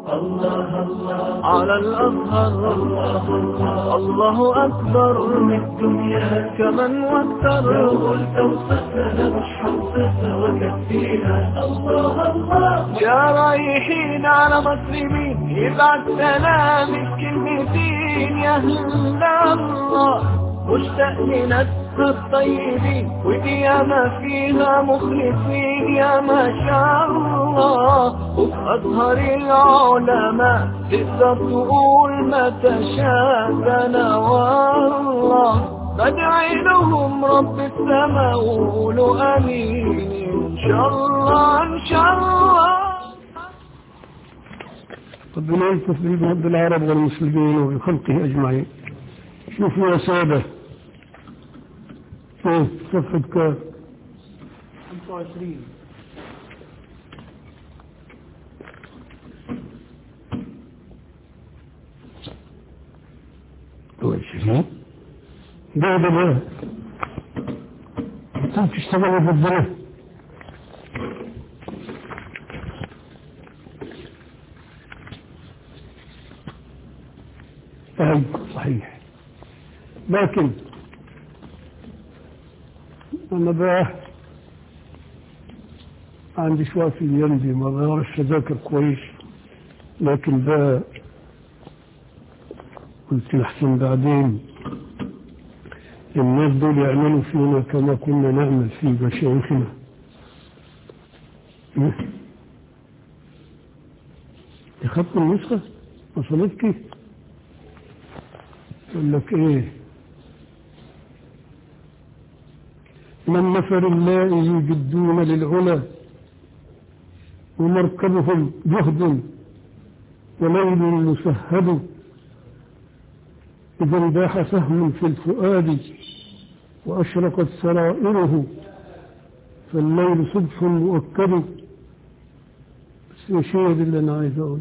الله الله على الأزهر الله الله الله أكبر من الدنيا كمن واكثر لو قلت وصفنا مش حوصفها وكفيها الله الله يا رايحين على مسلمين يبعت سلامك كلمتين يا أهل الله مشتاق لنفسها الطيبين ودي ياما فيها مخلصين يا ما شاء الله وفي أزهر العلماء تقدر تقول ما تشاء أنا والله بدعي لهم رب السماء وقولوا أمين إن شاء الله إن شاء الله ربنا يلطف برب العرب والمسلمين وبخلقه أجمعين شوفوا يا سادة ايه صفحة كام 25 وعشرين ده ده ده انت تشتغل في الظلم أي صحيح لكن أنا بقى عندي شوية في اليم دي ما بعرفش أذاكر كويس لكن بقى قلت لحسن بعدين الناس دول يعملوا فينا كما كنا نعمل في مشايخنا أخذت النسخة وصلتك يقول لك ايه من نفر الله يجدون للعلا ومركبهم جهد وليل مسهد إذا انباح سهم في الفؤاد وأشرقت سرائره فالليل صبح مؤكد بس مش هي دي اللي أنا عايز أقول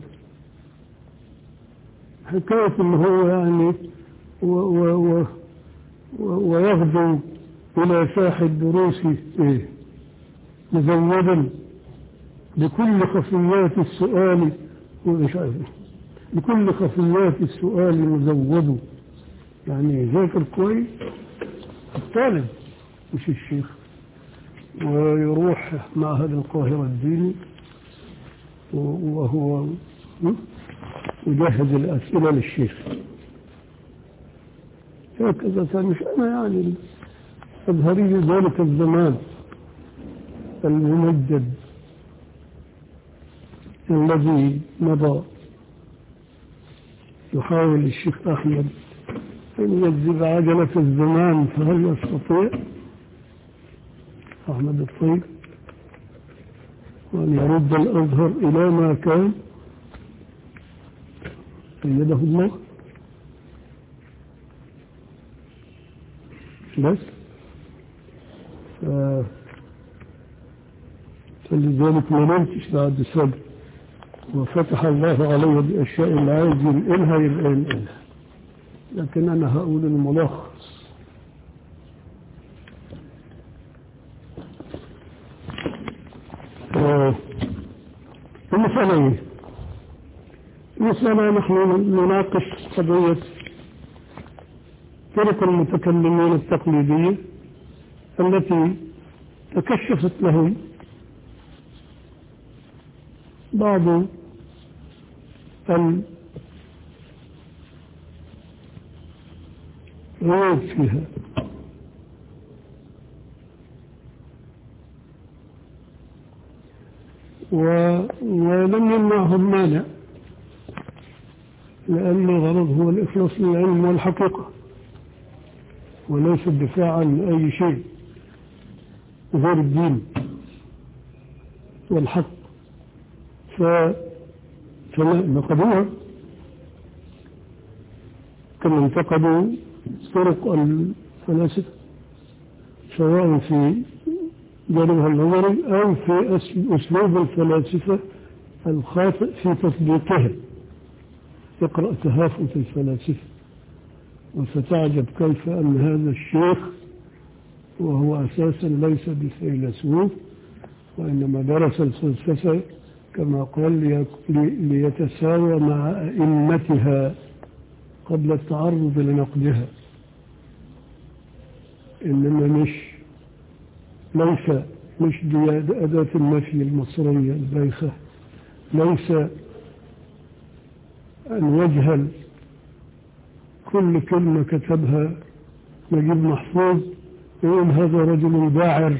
حكاية إن هو يعني و و و و ويغدو إلى ساح الدروس إيه مزودا بكل خفيات السؤال مش عارف بكل خفيات السؤال مزود يعني ذاكر كويس الطالب مش الشيخ ويروح معهد القاهرة الديني وهو يجهز الأسئلة للشيخ هكذا كان مش أنا يعني أزهري ذلك الزمان الممجد الذي مضى يحاول الشيخ أحمد أن يجذب عجلة الزمان فهل يستطيع أحمد الطيب وأن يرد الأزهر إلى ما كان أيده الله بس ف... فلذلك ما نمتش بعد الصبر وفتح الله علي بأشياء اللي عايز ينقلها يبقى ينقلها لكن أنا هقول الملخص المسألة ايه؟ المسألة نحن نناقش قضية طرق المتكلمين التقليدية التي تكشفت لهم بعض العيوب فيها و... ولم يمنعهم مانع لأن الغرض هو الإخلاص للعلم والحقيقة وليس الدفاع عن أي شيء غير الدين والحق ف فنقدوها كما انتقدوا طرق الفلاسفة سواء في جانبها النظري أو في أسلوب الفلاسفة الخاطئ في تطبيقها اقرأ تهافت الفلاسفة وستعجب كيف أن هذا الشيخ وهو أساسا ليس بفيلسوف وإنما درس الفلسفة كما قال لي- لي- ليتساوى مع أئمتها قبل التعرض لنقدها إنما مش ليس مش دي أداة النفي المصرية البايخة ليس أن يجهل كل كلمة كتبها نجيب محفوظ يقول هذا رجل داعر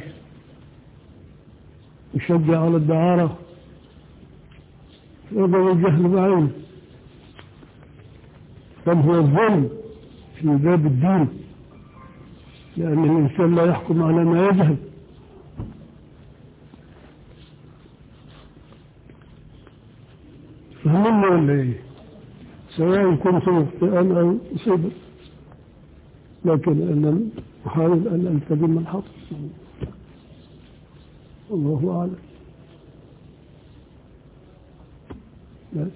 يشجع على الدعارة هذا هو الجهل بعينه بل هو الظلم في باب الدين لأن الإنسان لا يحكم على ما يجهل فهمنا ولا إيه؟ سواء كنت مخطئا أو مصيبا لكن أنا أحاول أن ألتزم الحق الله أعلم بس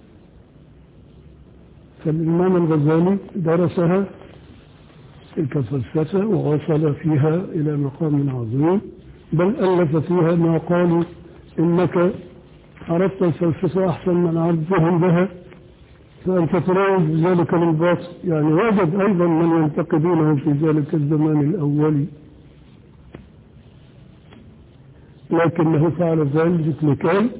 فالإمام الغزالي درسها تلك الفلسفة ووصل فيها إلى مقام عظيم بل ألف فيها ما قالوا إنك عرفت الفلسفة أحسن من عرفتهم بها فأنت تراود ذلك للباطل يعني وجد أيضا من ينتقدونه في ذلك الزمان الأولي لكنه فعل ذلك لكي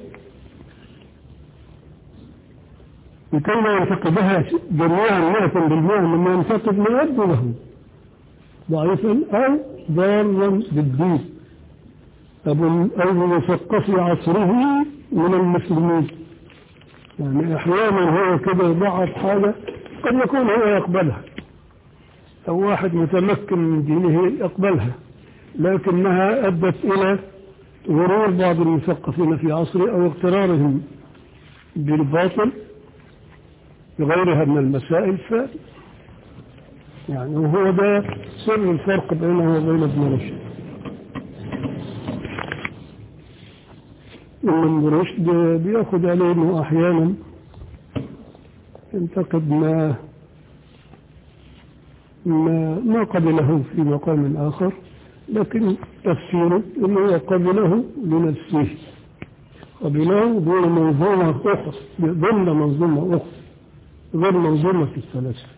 لكي لا ينتقدها جميعا مئة بالمئة لما ينتقد ما يبدو له ضعيفا أو ضارا بالدين أو أو مثقف عصره من المسلمين يعني أحيانا هو كده يضعف حاجة قد يكون هو يقبلها أو واحد متمكن من دينه يقبلها لكنها أدت إلى غرور بعض المثقفين في عصره أو اغترارهم بالباطل بغيرها من المسائل ف يعني وهو ده سر الفرق بينه وبين ابن رشد إن ابن رشد بياخد عليه انه احيانا ينتقد ما ما ما قبله في مقام اخر لكن تفسيره انه قبله لنفسه قبله دون منظومه اخرى ضمن منظومه اخرى غير منظومه الفلاسفه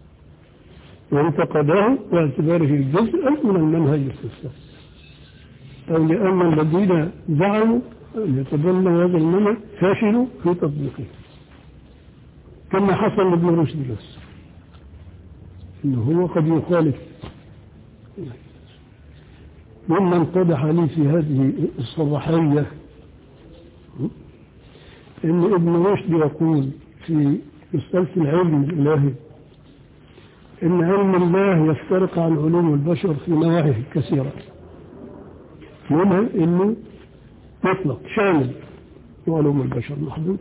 وانتقده باعتباره جزءا من المنهج الفلسفي أو لأن الذين زعموا أن يتبنوا هذا المنهج فشلوا في تطبيقه كما حصل لابن رشد بس إنه هو قد يخالف مما انقدح لي في هذه الصباحية إن ابن رشد يقول في مسألة العلم الإلهي إن علم الله يفترق عن علوم البشر في نواحي كثيرة منها إنه مطلق شامل وعلوم البشر محدود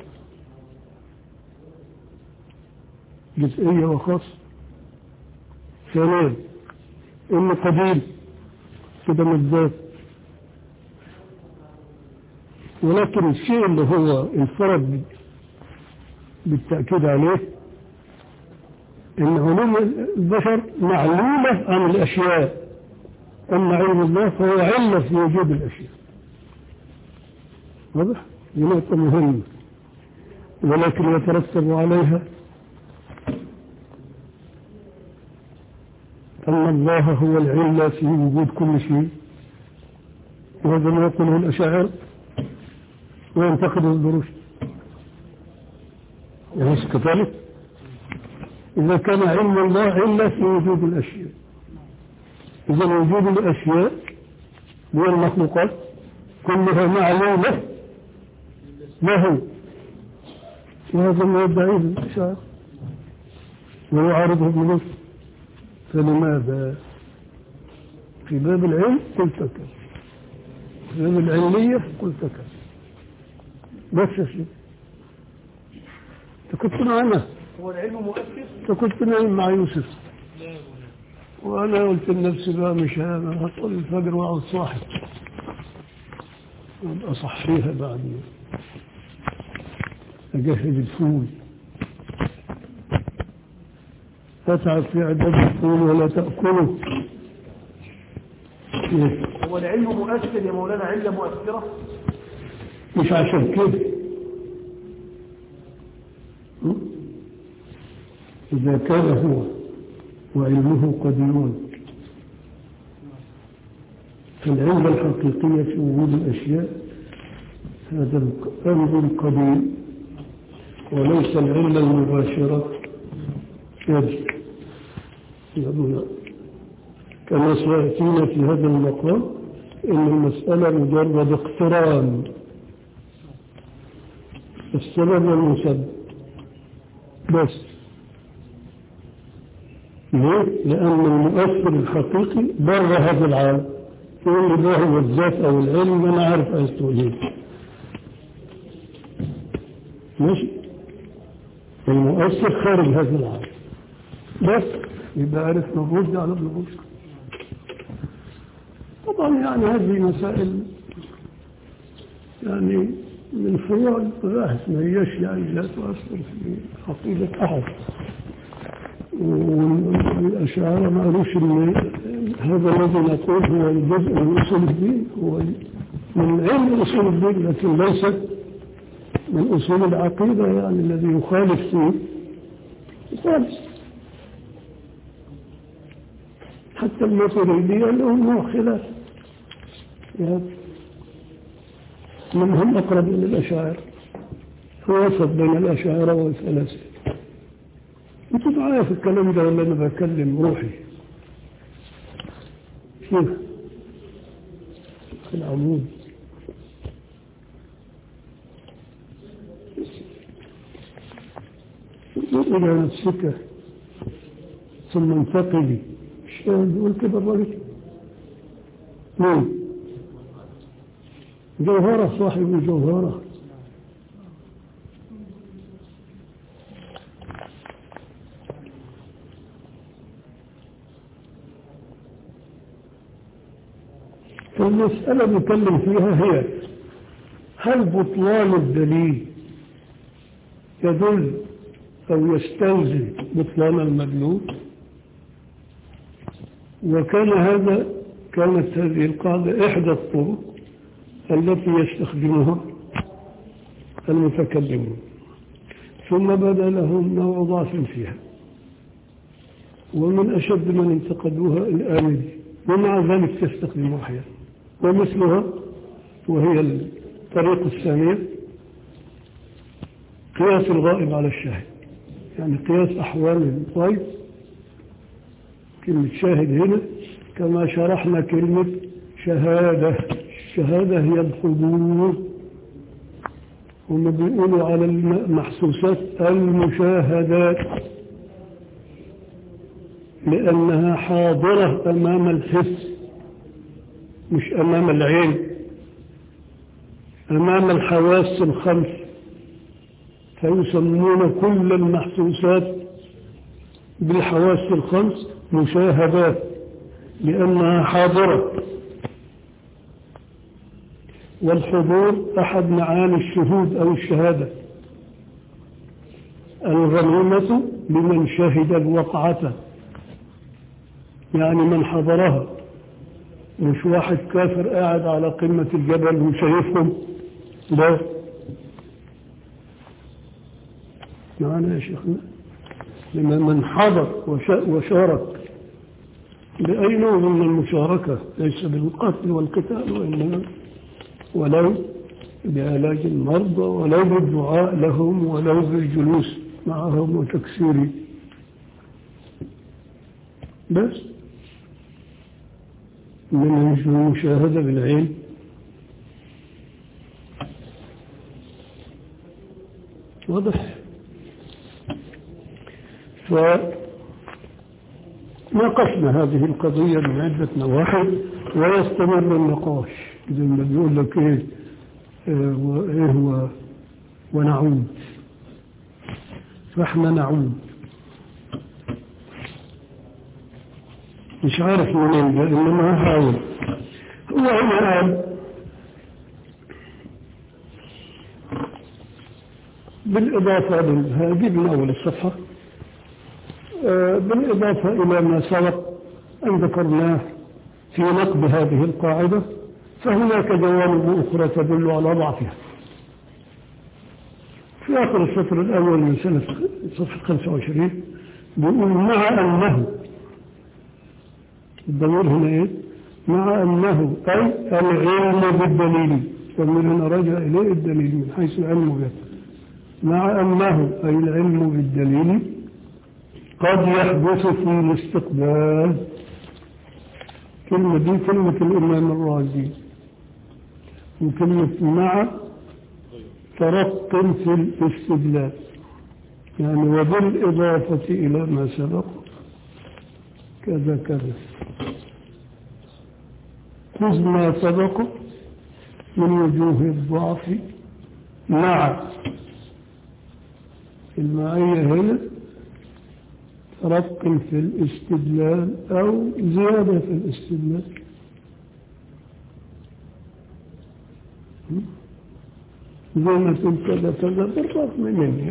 جزئية وخاصة ثانيا إنه قديم كده مزداد ولكن الشيء اللي هو انفرد بالتأكيد عليه إن علوم البشر معلومة عن الأشياء أما علم الله فهو علة في وجود الأشياء واضح؟ دي نقطة مهمة ولكن يترتب عليها أن الله هو العلة في وجود كل شيء وهذا ما يقوله الأشاعرة وينتقد الدروش أليس كذلك؟ إذا كان علم الله علة في وجود الأشياء إذا وجود الأشياء والمخلوقات كلها معلومة له وهذا ما يدعيه الشاعر ويعارضه ابن رشد فلماذا في باب العلم قلت كذا في باب العلمية قلت كذا بس يا سيدي انت كنت معنا هو العلم مؤثر انت كنت نايم مع يوسف وانا قلت لنفسي بقى مش انا هطول الفجر واقعد صاحي وابقى صحيها بعد اجهز الفول تتعب في اعداد الفول ولا تاكله إيه؟ هو العلم مؤثر يا مولانا علة مؤثرة مش عشان كده إذا كان هو وعلمه قديم فالعلم الحقيقية في وجود الأشياء هذا الأمر قديم وليس العلم المباشرة يجب يقول كما سيأتينا في هذا المقام إن المسألة مجرد اقتران السبب والمسبب بس ليه؟ لأن المؤثر الحقيقي بره هذا العالم يقول لي ده هو الذات أو العلم أنا عارف عايز تقول ايه ماشي المؤثر خارج هذا العالم بس يبقى عرف نبوش على نبوش طبعا يعني هذه مسائل يعني من فروع البحث ما هيش يعني لا تؤثر في عقيدة أحد والأشاعرة ما قالوش إن هذا الذي نقول هو الجزء من أصول الدين هو من علم أصول الدين لكن ليس من أصول العقيدة يعني الذي يخالف فيه يخالف حتى الماتريدية لهم نوع خلاف من هم أقرب إلى الأشاعرة هو وسط بين الأشاعرة والفلاسفة انتوا معايا في الكلام ده ولا أنا بكلم روحي شوف في العمود إلى نفسك ثم انتقلي الشاهد يقول كده الراجل مين جوهرة صاحب الجوهرة فالمسألة نتكلم فيها هي هل بطلان الدليل يدل أو يستلزم بطلان المدلول وكان هذا كانت هذه القاعدة إحدى الطرق التي يستخدمها المتكلمون ثم بدا لهم نوع ضعف فيها ومن أشد من انتقدوها الآن ومع ذلك تستخدم أحيانا ومثلها وهي الطريقة الثانية قياس الغائب على الشاهد يعني قياس أحوال الغائب كلمة شاهد هنا كما شرحنا كلمة شهادة الشهادة هي الحضور هم بيقولوا على المحسوسات المشاهدات لأنها حاضرة أمام الحس مش أمام العين أمام الحواس الخمس فيسمون كل المحسوسات بالحواس الخمس مشاهدات لأنها حاضرة والحضور أحد معاني الشهود أو الشهادة الغنيمة لمن شهد الوقعة يعني من حضرها مش واحد كافر قاعد على قمة الجبل وشايفهم لا معنا يا شيخنا لمن من حضر وشارك بأي نوع من المشاركة ليس بالقتل والقتال وإنما ولو بعلاج المرضى ولو بالدعاء لهم ولو بالجلوس معهم وتكسير بس من المشاهدة بالعين واضح فناقشنا هذه القضية من عدة نواحي ويستمر النقاش زي ما بيقول لك ايه اه وايه و ونعود فاحنا نعود مش عارف منين ده انما هحاول هو هنا قال بالإضافة هذه من أول الصفحة اه بالإضافة إلى ما سبق أن ذكرناه في نقد هذه القاعدة فهناك جوانب أخرى تدل على ضعفها في آخر السطر الأول من سنة صفحة 25 بيقول مع أنه الضمير هنا إيه؟ مع أنه أي العلم بالدليل الضمير هنا رجع إليه الدليل من حيث العلم به مع أنه أي العلم بالدليل قد يحدث في الاستقبال كلمة دي كلمة الإمام الرازي وكلمة مع ترق في الاستدلال يعني وبالإضافة إلى ما سبق كذا كذا خذ ما سبق من وجوه الضعف مع المعية هنا رق في الاستدلال أو زيادة في الاستدلال زي ما تقول كذا كذا بالرغم مني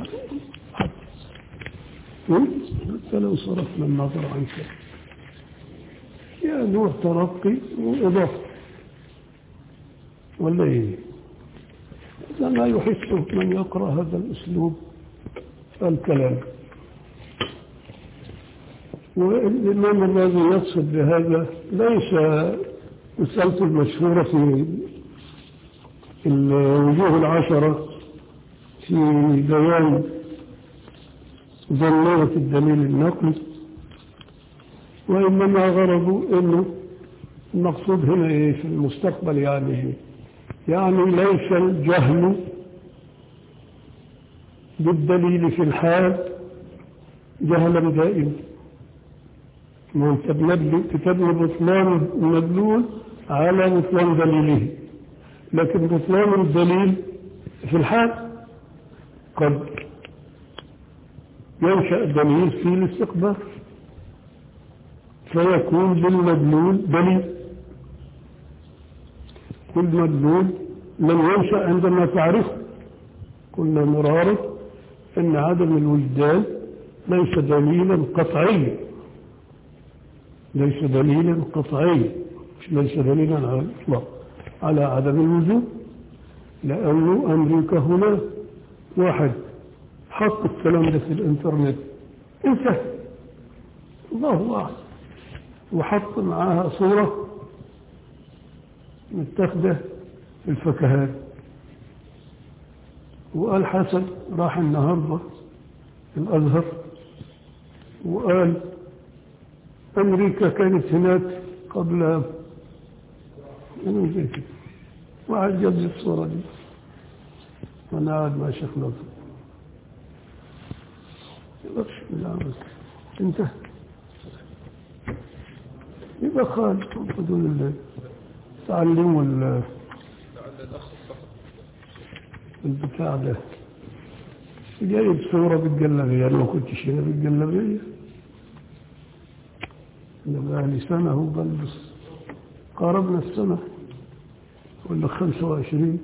حتى لو صرفنا النظر عن شيء يا نوع ترقي وإضافة ولا إيه هذا ما يحسه من يقرأ هذا الأسلوب الكلام والإمام الذي يقصد بهذا ليس مسألة المشهورة في الوجوه العشرة في بيان ضرورة الدليل النقلي وإنما غرضوا أنه المقصود هنا إيه في المستقبل يعني يعني ليس الجهل بالدليل في الحال جهلا دائما ما انت بنبني تبني بطلان المدلول على بطلان دليله لكن بطلان الدليل في الحال قد ينشأ دليل في الاستقبال فيكون بالمدلول دليل كل مدلول من ينشأ عندما تعرفه قلنا مرارا أن عدم الوجدان ليس دليلا قطعيا ليس دليلا قطعيا ليس دليلا على الإطلاق على عدم الوجود لأنه أمريكا هنا واحد حط الكلام ده في الإنترنت انتهى الله أعلم وحط معاها صورة متاخدة في الفكهات وقال حسن راح النهاردة الأزهر وقال أمريكا كانت هناك قبل زي كده وقعد جاب لي الصورة دي وأنا قاعد مع شيخ لطفي يبقى لا بس انتهى يبقى خالد بدون التعلم وال البتاع ده جايب صورة بالجلابية أنا ما كنتش هنا بالجلابية أنا بقالي سنة هو بلبس قاربنا السنة ولا خمسة وعشرين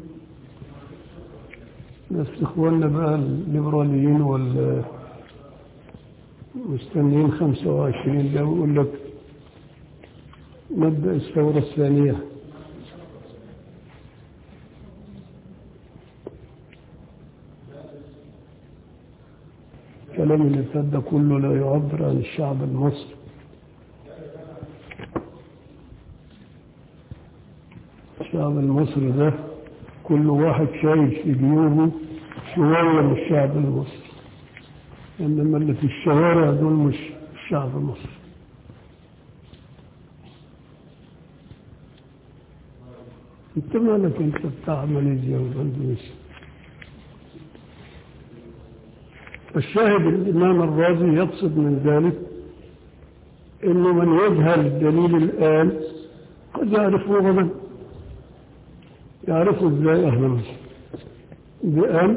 ناس إخواننا بقى الليبراليين وال مستنيين خمسة وعشرين ده يقول لك نبدأ الثورة الثانية كلام اللي فات ده كله لا يعبر عن الشعب المصري الشعب المصري ده كل واحد شايف في جيوبه شوية من الشعب المصري إنما اللي في الشوارع دول مش الشعب المصري انت مالك انت بتاع ماليزيا واندونيسيا الشاهد الإمام الرازي يقصد من ذلك إنه من يجهل الدليل الآن قد يعرفه غدا يعرفه ازاي أهل مصر بأن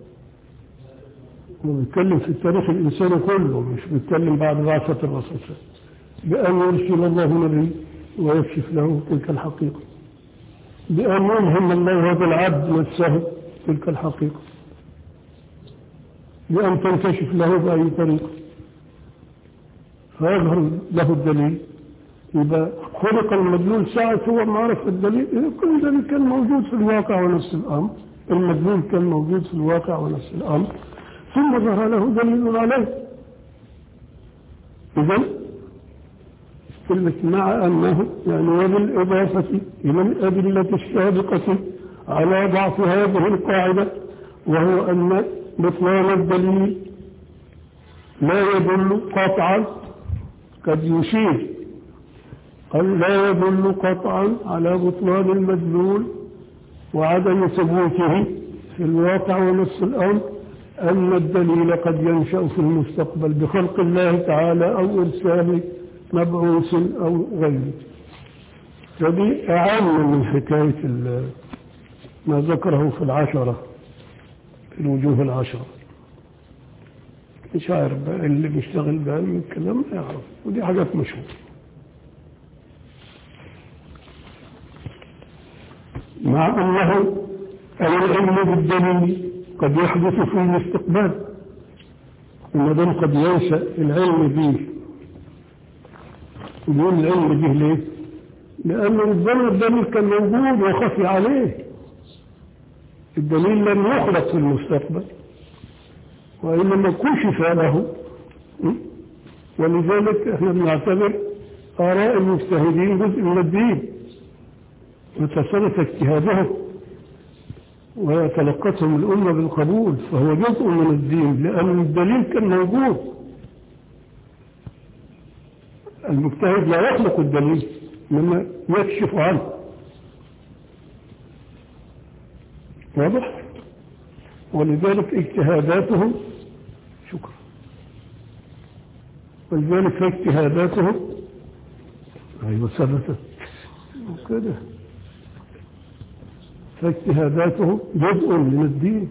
وبيتكلم في التاريخ الإنساني كله مش بيتكلم بعد بعثة الرسول بأن يرسل الله نبي ويكشف له تلك الحقيقة بأن يلهم الله هذا العبد نفسه تلك الحقيقة بأن تنكشف له بأي طريقة فيظهر له الدليل يبقى خلق المدلول ساعة هو ما عرف الدليل إذا كل ذلك كان موجود في الواقع ونفس الأمر المدلول كان موجود في الواقع ونفس الأمر ثم ظهر له دليل عليه إذا كلمة مع أنه يعني وبالإضافة إلى الأدلة السابقة على ضعف هذه القاعدة وهو أن بطلان الدليل لا يدل قطعا قد يشير قال لا يدل قطعا على بطلان المدلول وعدم ثبوته في الواقع ونفس الأمر أن الدليل قد ينشأ في المستقبل بخلق الله تعالى أو إرسال مبعوث أو غيره فدي أعم من حكاية ما ذكره في العشرة في الوجوه العشرة مش عارف بقى اللي بيشتغل بعلم الكلام يعرف ودي حاجات مشهورة مع أنه العلم بالدليل قد يحدث في الاستقبال وما قد ينشأ العلم به يقول العلم به ليه؟ لأن ربما الدليل كان موجود وخفي عليه الدليل لم يخلق في المستقبل وإنما كشف له ولذلك احنا بنعتبر آراء المجتهدين جزء من الدين وتصرف اجتهادهم وتلقتهم الأمة بالقبول فهو جزء من الدين لأن الدليل كان موجود المجتهد لا يخلق الدليل إنما يكشف عنه واضح ولذلك اجتهاداتهم شكرا ولذلك اجتهاداتهم أيوة ثبتت وكذا فاجتهاداته جزء من الدين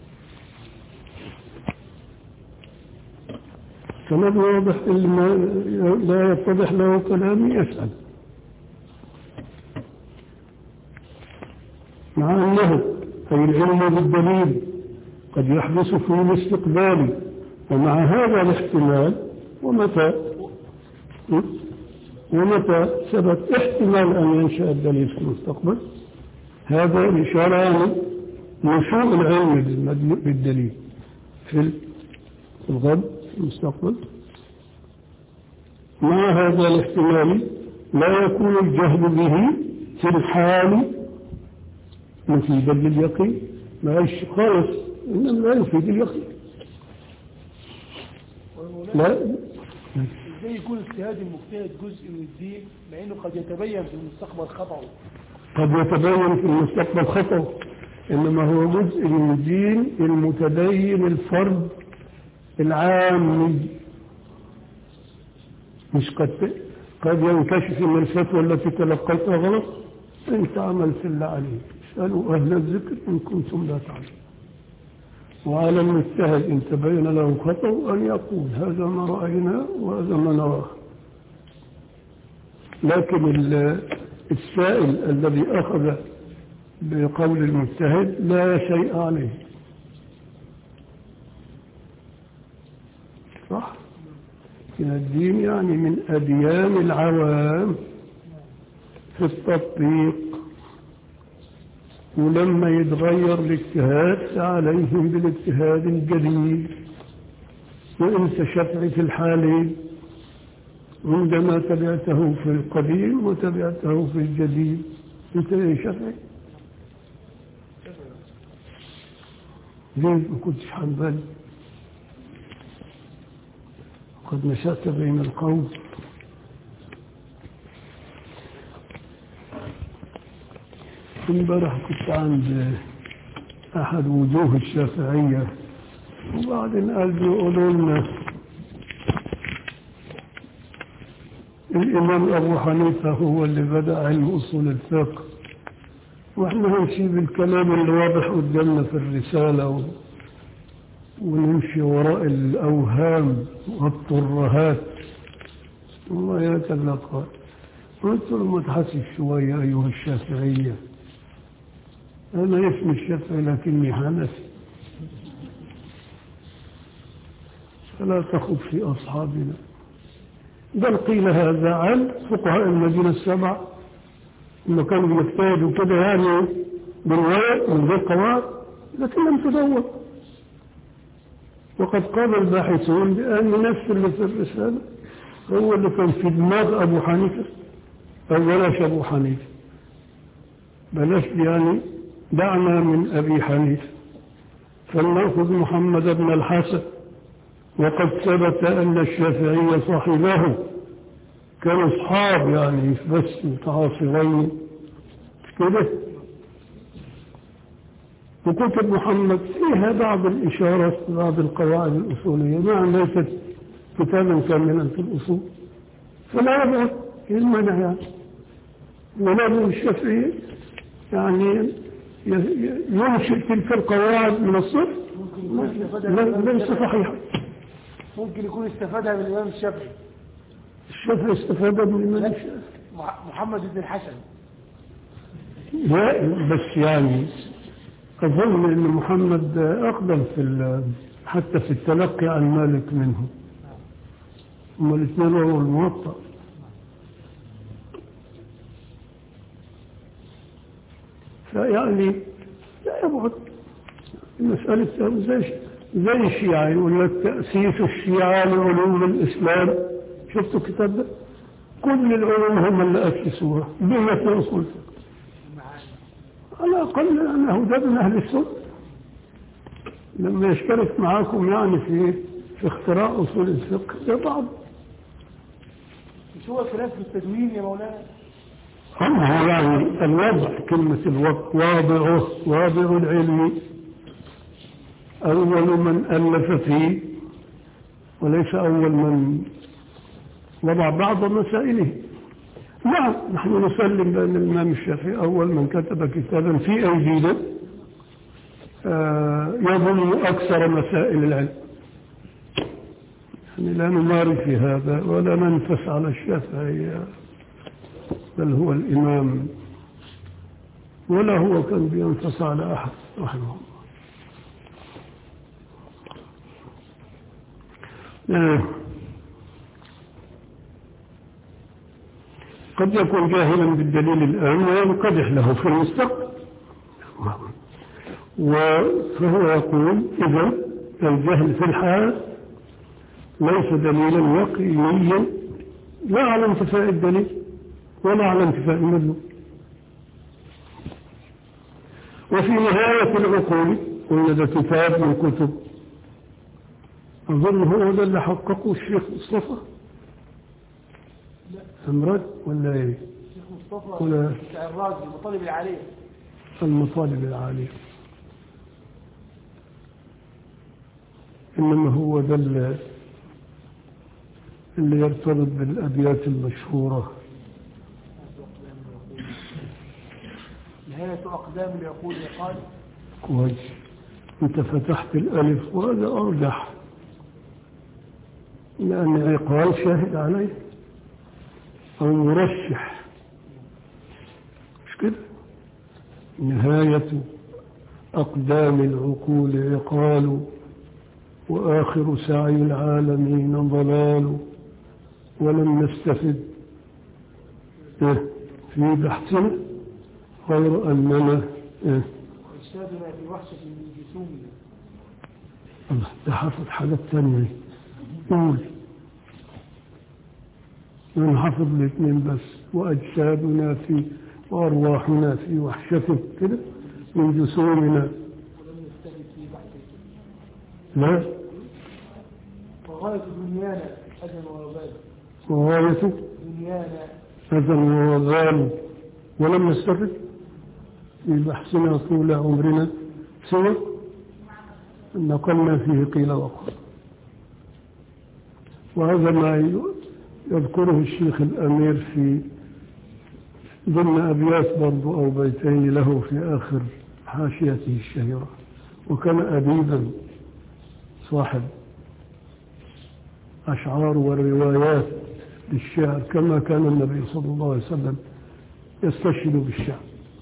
كمان واضح اللي ما لا يتضح له كلامي يسأل مع أنه أي العلم بالدليل قد يحدث في الاستقبال ومع هذا الاحتمال ومتى ومتى ثبت احتمال أن ينشأ الدليل في المستقبل هذا إشارة يعني نشوء العلم بالدليل في الغد في المستقبل مع هذا الاحتمال لا يكون الجهل به في الحال مفيدا لليقين ما ايش خالص انما لا يفيد اليقين لا ازاي يكون اجتهاد المجتهد جزء من الدين مع انه قد يتبين في المستقبل خطأه قد يتبين في المستقبل خطأ إنما هو جزء من الدين المتدين الفرد العام مش قد قد ينكشف من الفتوى التي تلقيتها غلط انت عملت اللي عليك اسألوا أهل الذكر إن كنتم لا تعلمون وعلى المجتهد إن تبين له خطأ أن يقول هذا ما رأينا وهذا ما نراه لكن السائل الذي أخذ بقول المجتهد لا شيء عليه صح من الدين يعني من أديان العوام في التطبيق ولما يتغير الاجتهاد فعليهم بالاجتهاد الجديد وانت شفعي في الحالين عندما تبعته في القديم وتبعته في الجديد انت ايه شافعي ليه ما كنتش حنبل قد نشأت بين القوم امبارح كنت عند احد وجوه الشافعية وبعدين قال بيقولوا لنا الإمام أبو حنيفة هو اللي بدأ علم أصول الفقه وإحنا هنسيب الكلام اللي واضح قدامنا في الرسالة و... ونمشي وراء الأوهام والطرهات والله يا تلقى قلت له ما تحسب شوية أيها الشافعية أنا اسمي الشافعي لكني حنفي فلا تخب في أصحابنا بل قيل هذا عن فقهاء المدينة السبع إنه كانوا بيجتهدوا كده يعني بالورق من غير قواعد لكن لم تدور وقد قال الباحثون بأن نفس اللي في الرسالة هو اللي كان في دماغ أبو حنيفة أو بلاش أبو حنيفة بلاش يعني دعنا من أبي حنيفة فلنأخذ محمد بن الحسن وقد ثبت أن الشافعي صاحبه كانوا أصحاب يعني بس متعاصرين كده وكتب محمد فيها بعض الإشارات بعض القواعد الأصولية نعم ليست كتابا كاملا في الأصول فلا يبعد المنع يعني ونبي الشافعي يعني ينشئ تلك القواعد من الصفر ممكن يكون استفادها من الإمام ليس الشافعي. صحيحا ممكن يكون استفادها من الإمام الشافعي الشافعي استفاد من الإمام الشافعي مح- محمد بن الحسن لا بس يعني أظن أن محمد أقدم في ال- حتى في التلقي عن مالك منه هم الاثنين رووا الموطأ فيعني لا يبعد مسألة زي زي الشيعة يقول لك تأسيس الشيعة لعلوم الإسلام شفتوا الكتاب ده؟ كل العلوم هم اللي أسسوها بما في أصول الفقه على الأقل أنه ده من أهل السنة لما يشترك معاكم يعني في في اختراع أصول الفقه ده بعض مش هو خلاف في التدوين يا مولانا أما هو يعني الوضع كلمة الوضع واضعه واضع العلم أول من ألف فيه وليس أول من وضع بعض مسائله نعم نحن نسلم بأن الإمام الشافعي أول من كتب كتابا في أيدينا آه، يضم أكثر مسائل العلم يعني لا نماري في هذا ولا ننفس على الشافعي بل هو الإمام ولا هو كان بينفس على أحد رحمه الله آه. قد يكون جاهلا بالدليل الآن وينقدح له في المستقبل و- فهو يقول إذا الجهل في الحال ليس دليلا يقينيا لا على انتفاء الدليل ولا على انتفاء المدلول وفي نهاية العقول قلنا ده كتاب من كتب أظن هو ده اللي حققه الشيخ مصطفى أمرد ولا إيه؟ الشيخ مصطفى ولا بتاع الرازي المطالب العالية المطالب العالية إنما هو ده اللي, اللي يرتبط بالأبيات المشهورة نهاية أقدام العقول يقال كويس أنت فتحت الألف وهذا أرجح لأن عقال شاهد عليه أو مرشح مش كده نهاية أقدام العقول عقال وآخر سعي العالمين ضلال ولم نستفد إيه؟ في بحثنا غير أننا إيه؟ وإرشادنا في وحشة من جسومنا الله ده حافظ حاجات تانية قول من حفظ الاثنين بس وأجسادنا في وأرواحنا في وحشة كده من جسومنا ولم نستفد في بحثه لا وغاية دنيانا أذى ووبال وغاية دنيانا أذى وغال ولم نستفد في بحثنا طول عمرنا سوى أن نقلنا فيه قيل وقال وهذا ما يذكره الشيخ الأمير في ضمن أبيات برضو أو بيتين له في آخر حاشيته الشهيرة وكان أديبا صاحب أشعار والروايات للشعر كما كان النبي صلى الله عليه وسلم يستشهد بالشعر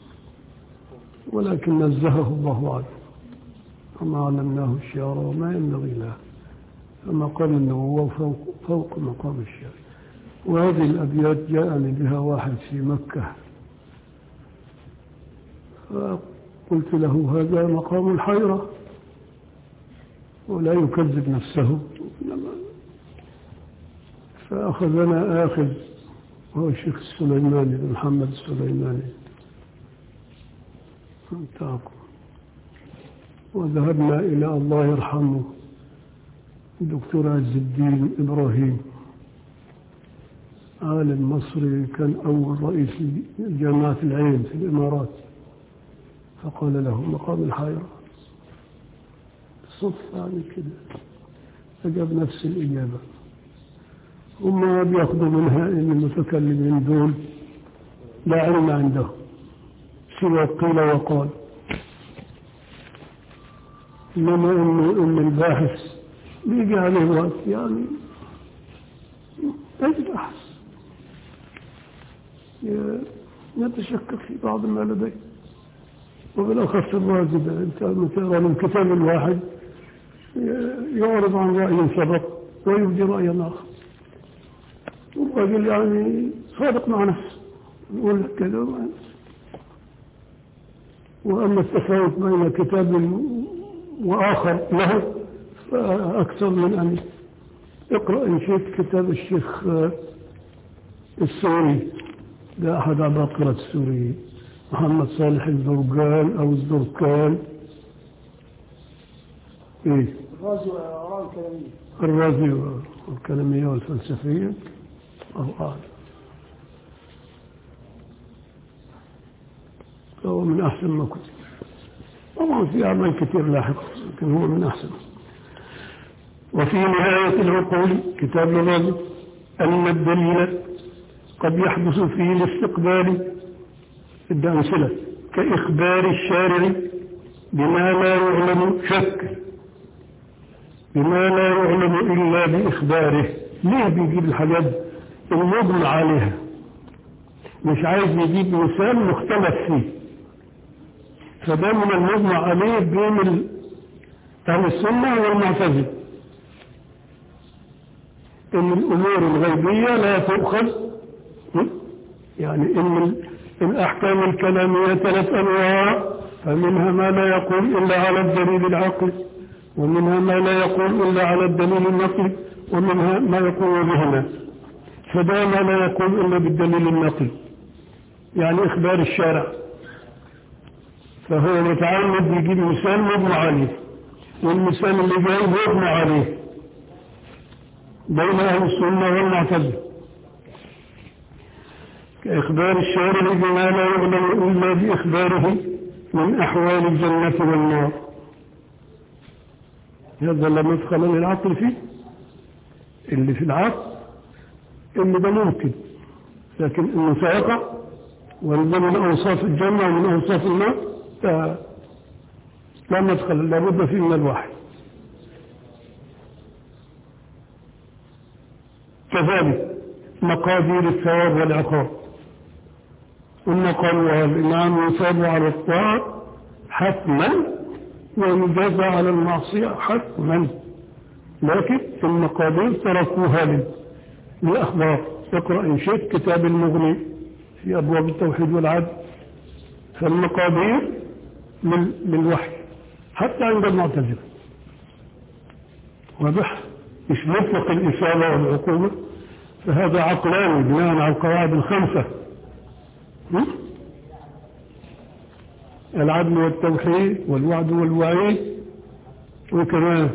ولكن نزهه الله عنه وما علمناه الشعر وما ينبغي له فمقام النبوة فوق, فوق مقام الشعر وهذه الأبيات جاءني بها واحد في مكة قلت له هذا مقام الحيرة ولا يكذب نفسه فأخذنا آخذ هو الشيخ السليماني بن محمد السليماني انتهاكم وذهبنا إلى الله يرحمه الدكتور عز الدين إبراهيم عالم مصري كان أول رئيس جامعة العين في الإمارات فقال له مقام الحيرة صدفة يعني كده فجاب نفس الإجابة هم بياخذوا منها ان المتكلمين دول لا علم عندهم سوى قيل وقال انما انه ان الباحث بيجي عليه وقت يعني يبحث يتشكك في بعض ما لديه وبالاخص الرازي ده انت لما تقرا من كتاب الواحد يعرض عن راي سبق ويبدي رايا اخر والراجل يعني صادق مع نفسه يقول لك كذا وأما التفاوت بين كتاب وآخر له فأكثر من أن اقرأ إن شئت كتاب الشيخ السوري ده أحد عباقرة السوريين محمد صالح الزرقان أو الزركان إيه الرازي وآراء الكلامية الرازي والكلامية والفلسفية الله أعلم فهو من أحسن ما كتب طبعا في أعمال كثير لاحقة لكن هو من أحسن وفي نهاية العقول كتاب الرازي أن الدليل قد يحدث فيه الاستقبال ادى أمثلة كإخبار الشارع بما لا يعلم شك بما لا يعلم إلا بإخباره ليه بيجيب الحاجات المبنى عليها مش عايز يجيب مثال مختلف فيه فده من المبنى عليه بين أهل السنة والمعتزلة إن الأمور الغيبية لا تؤخذ يعني إن الأحكام الكلامية ثلاث أنواع فمنها ما لا يقول إلا على الدليل العقلي ومنها ما لا يقول إلا على الدليل النقلي ومنها ما يقول بهما فده ما لا يقول إلا بالدليل النقلي يعني إخبار الشارع فهو متعمد يجيب مثال مبنى عليه والمثال اللي جاي مبنى عليه بين أهل السنة والمعتزلة كإخبار الشارع بما لا يعلم إلا بإخباره من أحوال الجنة والنار هذا لا مدخل للعقل فيه اللي في العقل اللي ده ممكن لكن انه سيقع وده من اوصاف الجنة ومن اوصاف النار لا مدخل لابد فيه من الوحي كذلك مقادير الثواب والعقاب ثم قالوا الإمام يصاب على الطاعة حتما ويجازى على المعصية حتما لكن في المقادير تركوها للأخبار اقرأ إن شئت كتاب المغني في أبواب التوحيد والعدل فالمقادير من للوحي حتى عند المعتزلة واضح مش مطلق الإصابة والعقوبة فهذا عقلاني بناء على القواعد الخمسة العدل والتوحيد والوعد والوعيد وكمان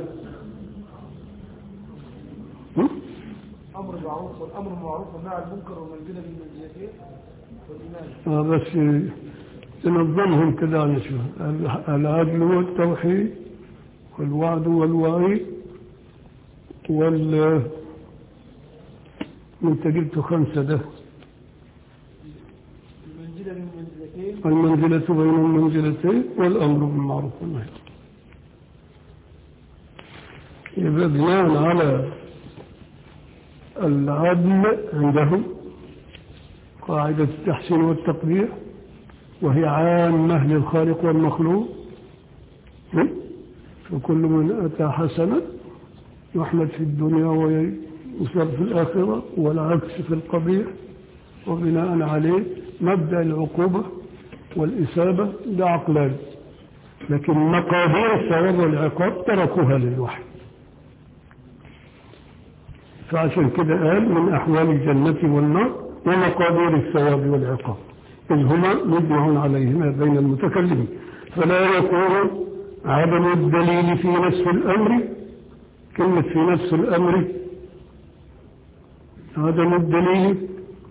أمر معروف والأمر معروف والنهي عن المنكر والمنزلة بالمنزلتين والإيمان آه بس تنظمهم كده نشوف العدل والتوحيد والوعد والوعيد وال انت قلت خمسة ده المنزلة بالمنزلتين المنزلة بين المنزلتين والأمر بالمعروف والنهي يبقى بناء على العدل عندهم قاعدة التحسين والتقدير وهي عامة للخالق والمخلوق فكل من أتى حسنا يحمد في الدنيا ويصاب في الآخرة والعكس في القبيح وبناء عليه مبدأ العقوبة والإثابة ده عقلان لكن مقادير الثواب والعقاب تركوها للوحي فعشان كده قال من أحوال الجنة والنار ومقادير الثواب والعقاب إذ هما مجمع عليهما بين المتكلمين فلا يكون عدم الدليل في نفس الأمر كلمة في نفس الأمر عدم الدليل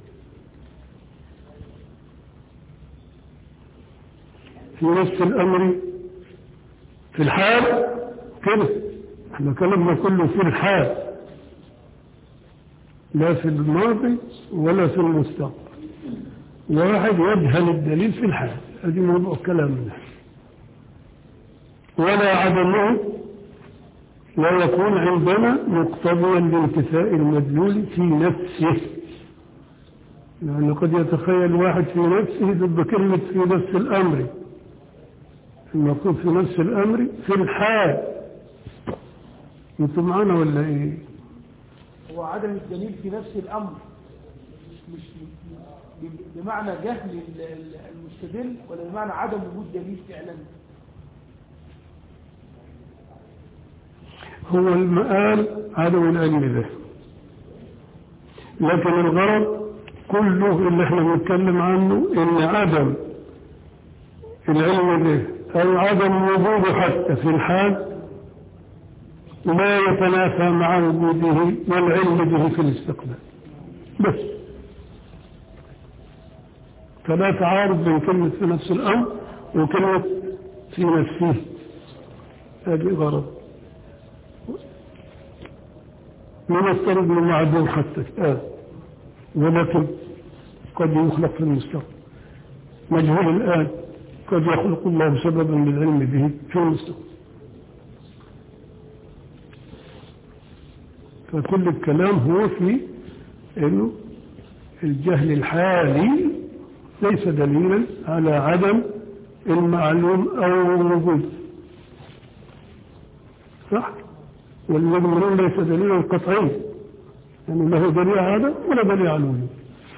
في نفس الأمر في الحال كده احنا كلامنا كله في الحال لا في الماضي ولا في المستقبل واحد يجهل الدليل في الحال هذه موضوع كلامنا ولا عدمه لا يكون عندنا مقتضيا لانتفاء المدلول في نفسه لأنه قد يتخيل واحد في نفسه ضد كلمة في نفس الأمر المفروض في نفس الأمر في الحال انتم معانا ولا ايه؟ هو عدم الدليل في نفس الأمر مش ب- بمعنى جهل ال- ال- المستدل ولا بمعنى عدم وجود دليل فعلا هو المآل عدم العلم به لكن الغرض كله اللي احنا بنتكلم عنه ان عدم العلم به او عدم وجوده حتى في الحال لا يتنافى مع وجوده والعلم به في الاستقبال بس فلا تعارض بين كلمة في نفس الأمر وكلمة في نفسه هذه غرض من افترض من معدوم حتى الآن ولكن قد يخلق في المستقبل مجهول الآن قد يخلق الله سببا للعلم به في المستقبل فكل الكلام هو في انه الجهل الحالي ليس دليلا على عدم المعلوم او وجوده صح والمؤمنون ليس دليلا قطعيا يعني له دليل على عدم ولا دليل على الوجود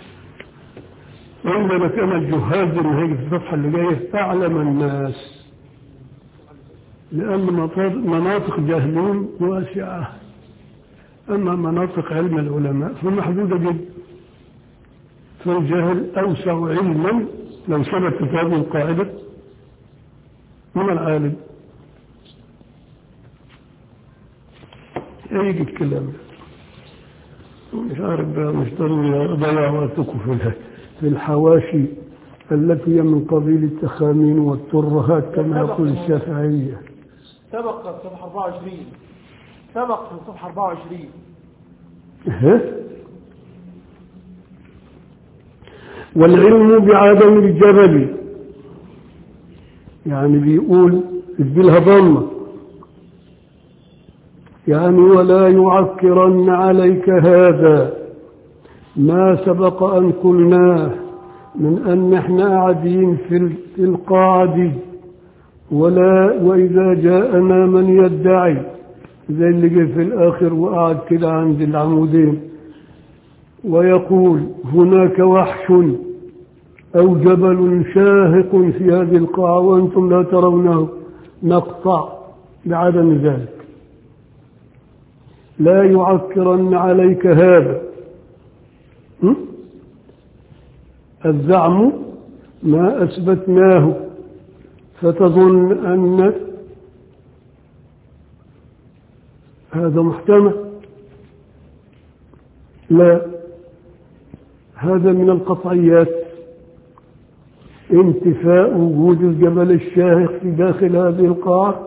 وعندما كان الجهاز زي ما هيجي في الصفحه اللي جايه اعلم الناس لان مطا- مناطق جهلهم واسعه اما مناطق علم العلماء فمحدوده جدا فالجهل اوسع علما لو ثبت هذه القاعده من العالم يجي الكلام مش عارف بقى مش ضروري اضيع وقتكم في الح- في الحواشي التي هي من قبيل التخامين والترهات كما يقول الشافعيه سبق في صفحة 24 سبق في صفحة 24 ها؟ والعلم بعدم الجبل يعني بيقول اديلها ضمه يعني ولا يعكرن عليك هذا ما سبق أن قلناه من أن احنا قاعدين في ال- في القاعة دي ولا وإذا جاءنا من يدعي زي اللي جه في الآخر وقعد كده عند العمودين ويقول هناك وحش أو جبل شاهق في هذه القاعة وأنتم لا ترونه نقطع بعدم ذلك لا يعكرن عليك هذا م? الزعم ما أثبتناه فتظن أن هذا محتمل لا هذا من القطعيات انتفاء وجود الجبل الشاهق في داخل هذه القاعة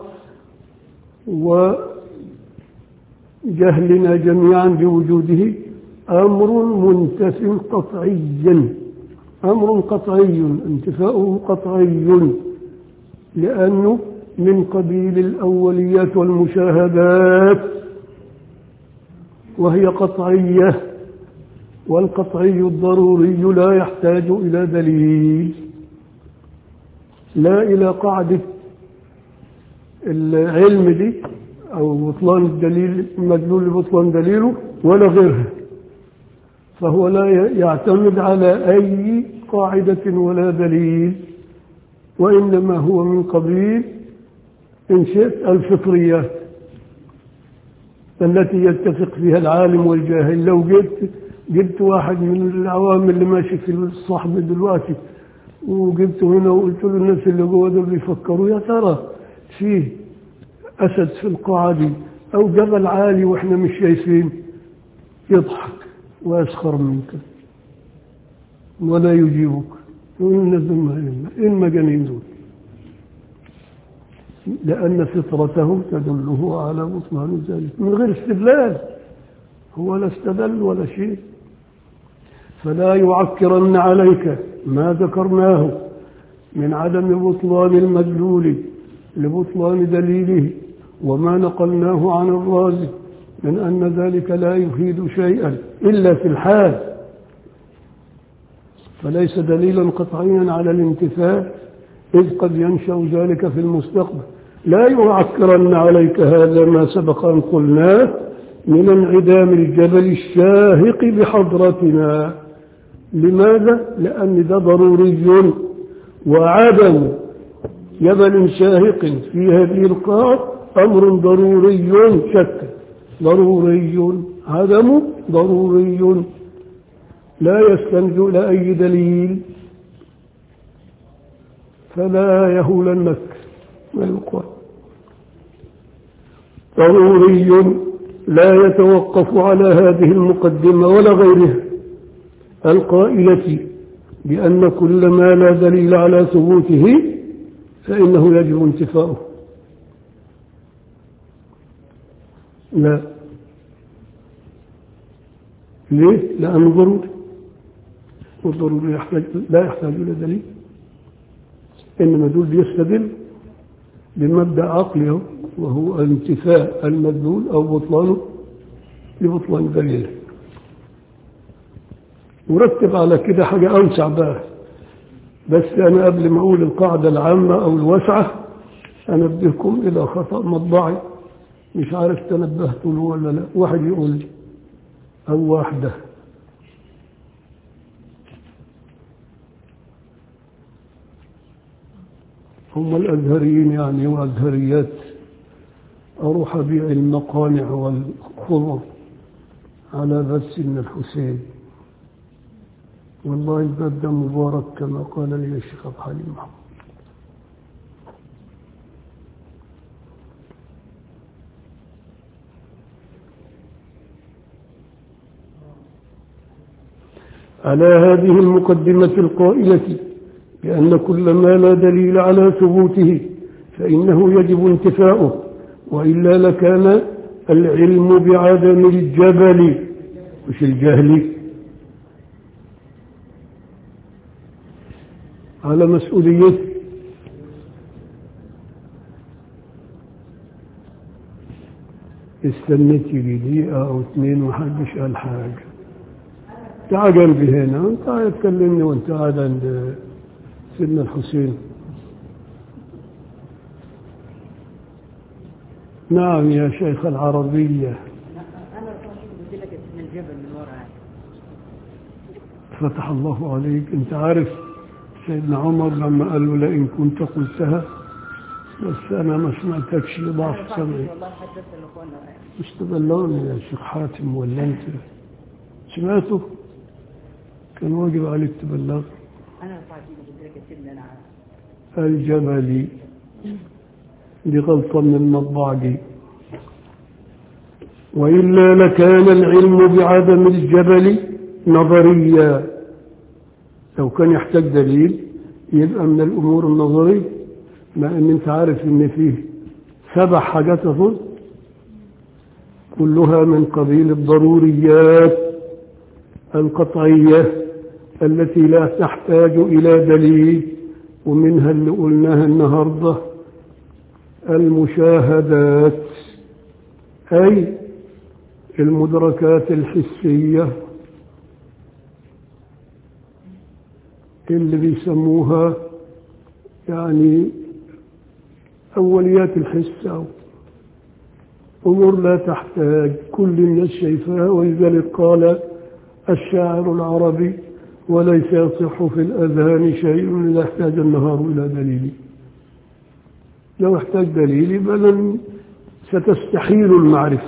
وجهلنا جميعا بوجوده أمر منتف قطعي أمر قطعي انتفاؤه قطعي لأنه من قبيل الأوليات والمشاهدات وهي قطعية والقطعي الضروري لا يحتاج إلى دليل لا إلى قاعدة العلم دي أو بطلان الدليل المدلول لبطلان دليله ولا غيرها فهو لا يعتمد على أي قاعدة ولا دليل وإنما هو من قبيل إن شئت الفطريات التي يتفق فيها العالم والجاهل لو جبت جبت واحد من العوام اللي ماشي في الصحب دلوقتي وجبته هنا وقلت له الناس اللي جوه دول بيفكروا يا ترى فيه أسد في القاعة دي أو جبل عالي وإحنا مش شايفين يضحك ويسخر منك ولا يجيبك يقول الناس دول إيه المجانين دول لأن فطرته تدله على بطلان ذلك من غير استدلال هو لا استدل ولا شيء فلا يعكرن عليك ما ذكرناه من عدم بطلان المدلول لبطلان دليله وما نقلناه عن الرازي من أن ذلك لا يفيد شيئا إلا في الحال فليس دليلا قطعيا على الانتفاء إذ قد ينشأ ذلك في المستقبل لا يعكرن عليك هذا ما سبق أن قلناه من انعدام الجبل الشاهق بحضرتنا لماذا؟ لأن ده ضروري وعدم جبل شاهق في هذه القاع أمر ضروري شك ضروري عدم ضروري لا يستند إلى أي دليل فلا يهولنك ما يقال ضروري لا يتوقف على هذه المقدمة ولا غيرها القائلة بأن كل ما لا دليل على ثبوته فإنه يجب انتفاؤه لا ليه؟ لأنه ضروري والضروري يحتاج لا يحتاج إلى دليل إنما دول بيستدل بمبدأ عقلي وهو انتفاء المدلول أو بطلانه لبطلان دليله ورتب على كده حاجة أوسع بقى بس أنا قبل ما أقول القاعدة العامة أو الواسعة أنبهكم إلى خطأ مطبعي مش عارف تنبهتوا له ولا لا واحد يقول لي أو واحدة هم الأزهريين يعني وأزهريات أروح أبيع المقانع والخضر على بس من الحسين والله الباب ده مبارك كما قال لي الشيخ أبو حليم محمود على هذه المقدمة القائلة بأن كل ما لا دليل على ثبوته فإنه يجب انتفاؤه وإلا لكان العلم بعدم الجبل مش الجهل على مسؤوليته استنيت لي دقيقة أو اثنين ومحدش قال حاجة تعال جنبي هنا انت تكلمني وانت قاعد عند سيدنا الحسين نعم يا شيخ العربية انا قلت لك اسم الجبل من ورا فتح الله عليك انت عارف سيدنا عمر لما قال له لئن كنت قلتها بس انا ما سمعتكش ضعف سمعي والله حدثت الاخوان مش تبلغني يا شيخ حاتم ولا انت سمعته كان واجب عليك تبلغ انا رفعت ايدي قلت لك اسم انا عارف. الجبلي دي غلطة من المطبعة دي وإلا لكان العلم بعدم الجبل نظريا لو كان يحتاج دليل يبقى من الأمور النظرية مع أن أنت عارف أن فيه سبع حاجات أظن كلها من قبيل الضروريات القطعية التي لا تحتاج إلى دليل ومنها اللي قلناها النهارده المشاهدات أي المدركات الحسية اللي بيسموها يعني أوليات الحس أو أمور لا تحتاج كل الناس شايفاها ولذلك قال الشاعر العربي وليس يصح في الأذهان شيء إذا احتاج النهار إلى دليل لو احتاج دليل يبقى لن ستستحيل المعرفة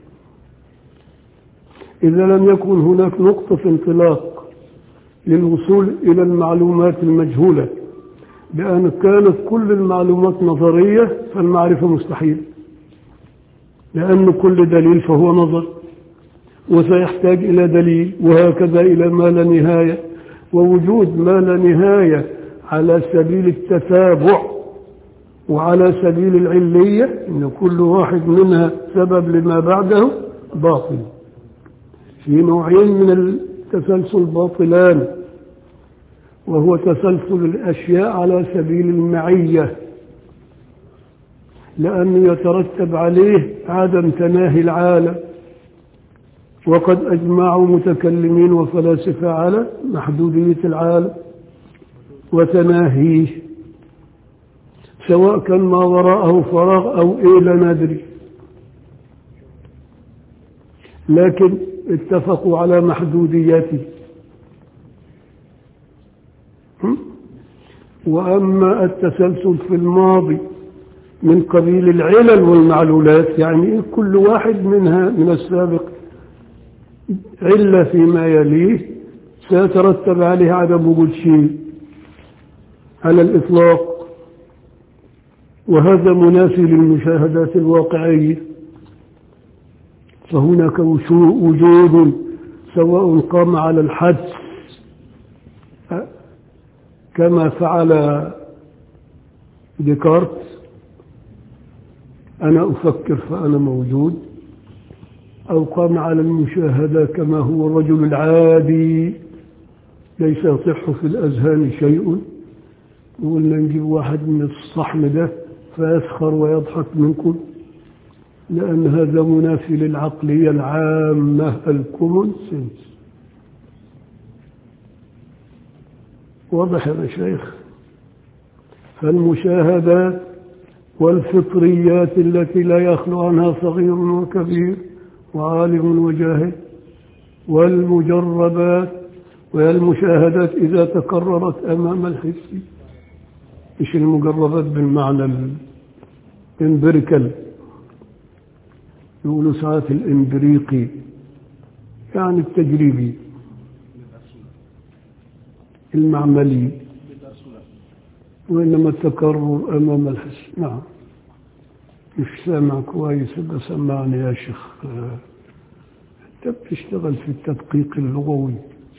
إذا لم يكن هناك نقطة انطلاق للوصول إلى المعلومات المجهولة بأن كانت كل المعلومات نظرية فالمعرفة مستحيل لأن كل دليل فهو نظر وسيحتاج إلى دليل وهكذا إلى ما لا نهاية ووجود ما لا نهاية على سبيل التتابع وعلى سبيل العلية إن كل واحد منها سبب لما بعده باطل في نوعين من التسلسل باطلان وهو تسلسل الأشياء على سبيل المعية لأنه يترتب عليه عدم تناهي العالم وقد أجمعوا متكلمين وفلاسفة على محدودية العالم وتناهيه سواء كان ما وراءه فراغ أو إيه لا ندري لكن اتفقوا على محدوديته هم؟ وأما التسلسل في الماضي من قبيل العلل والمعلولات يعني كل واحد منها من السابق علة فيما يليه سيترتب عليه عدم وجود شيء على الإطلاق وهذا منافي للمشاهدات الواقعية فهناك وجود سواء قام على الحدس كما فعل ديكارت أنا أفكر فأنا موجود أو قام على المشاهدة كما هو الرجل العادي ليس يصح في الأذهان شيء وقلنا نجيب واحد من الصحن ده فيسخر ويضحك منكم لأن هذا منافي للعقلية العامة الكومون سنس واضح يا شيخ فالمشاهدات والفطريات التي لا يخلو عنها صغير وكبير وعالم وجاهل والمجربات والمشاهدات إذا تكررت أمام الحس إيش المجربات بالمعنى الإمبريكال يقولوا ساعات الإمبريقي يعني التجريبي المعملي وإنما التكرر أمام الحس نعم مش سامع كويس بس سمعني يا شيخ أنت بتشتغل في التدقيق اللغوي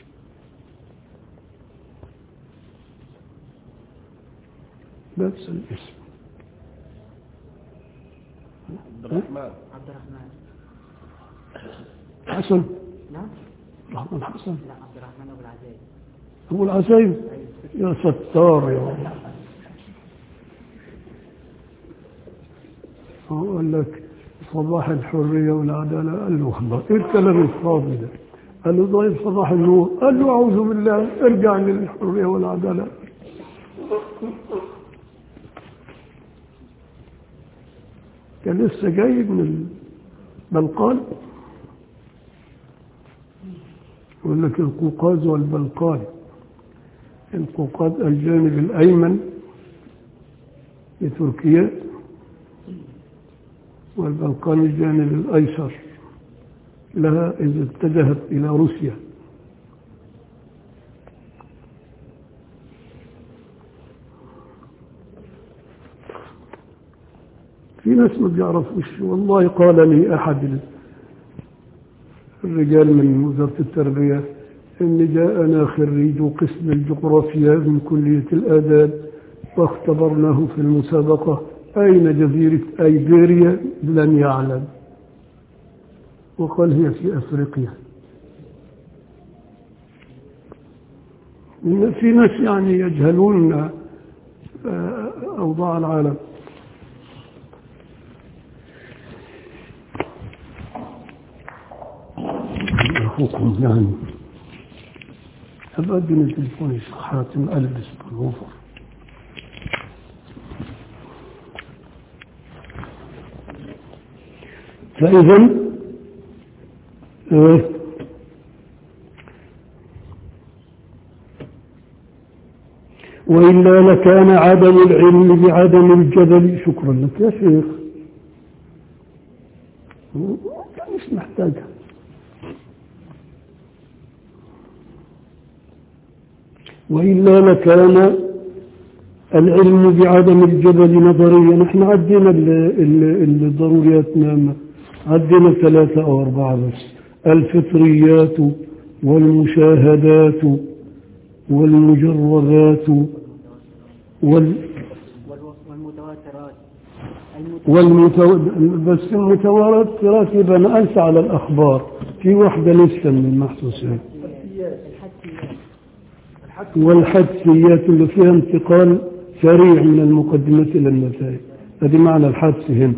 بس الاسم عبد الرحمن عبد الرحمن حسن نعم رحمن حسن لا عبد الرحمن أبو العزيز أبو العزيز يا ستار يا الله أقول لك صباح الحرية والعدالة قال له والله إيه الكلام الفاضي ده قال له ضايف صباح النور قال له أعوذ بالله ارجع للحرية والعدالة كان لسه جاي من البلقان يقول لك القوقاز والبلقان القوقاز الجانب الأيمن لتركيا والبلقان الجانب الأيسر لها إذا اتجهت إلى روسيا في ناس ما بيعرفوش والله قال لي أحد الرجال من وزارة التربية إن جاءنا خريج قسم الجغرافيا من كلية الآداب واختبرناه في المسابقة أين جزيرة أيبيريا لم يعلم وقال هي في أفريقيا إن في ناس يعني يجهلون آه، أوضاع العالم أخوكم يعني أبدي من تليفوني حاتم ألبس بالغفر فإذا آه، وإلا لكان عدم العلم بعدم الجدل شكرا لك يا شيخ مش محتاجها وإلا لكان العلم بعدم الجبل نظريا نحن عدينا ال- ال- الضروريات نعمة عدينا ثلاثة أو أربعة بس الفطريات والمشاهدات والمجربات وال والو- والمتواترات المت- والمتو... بس المتواترات يبقى نقلت على الأخبار في واحدة لسه من المحسوسات والحدسيات اللي فيها انتقال سريع من المقدمة إلى النتائج هذه معنى الحدس هنا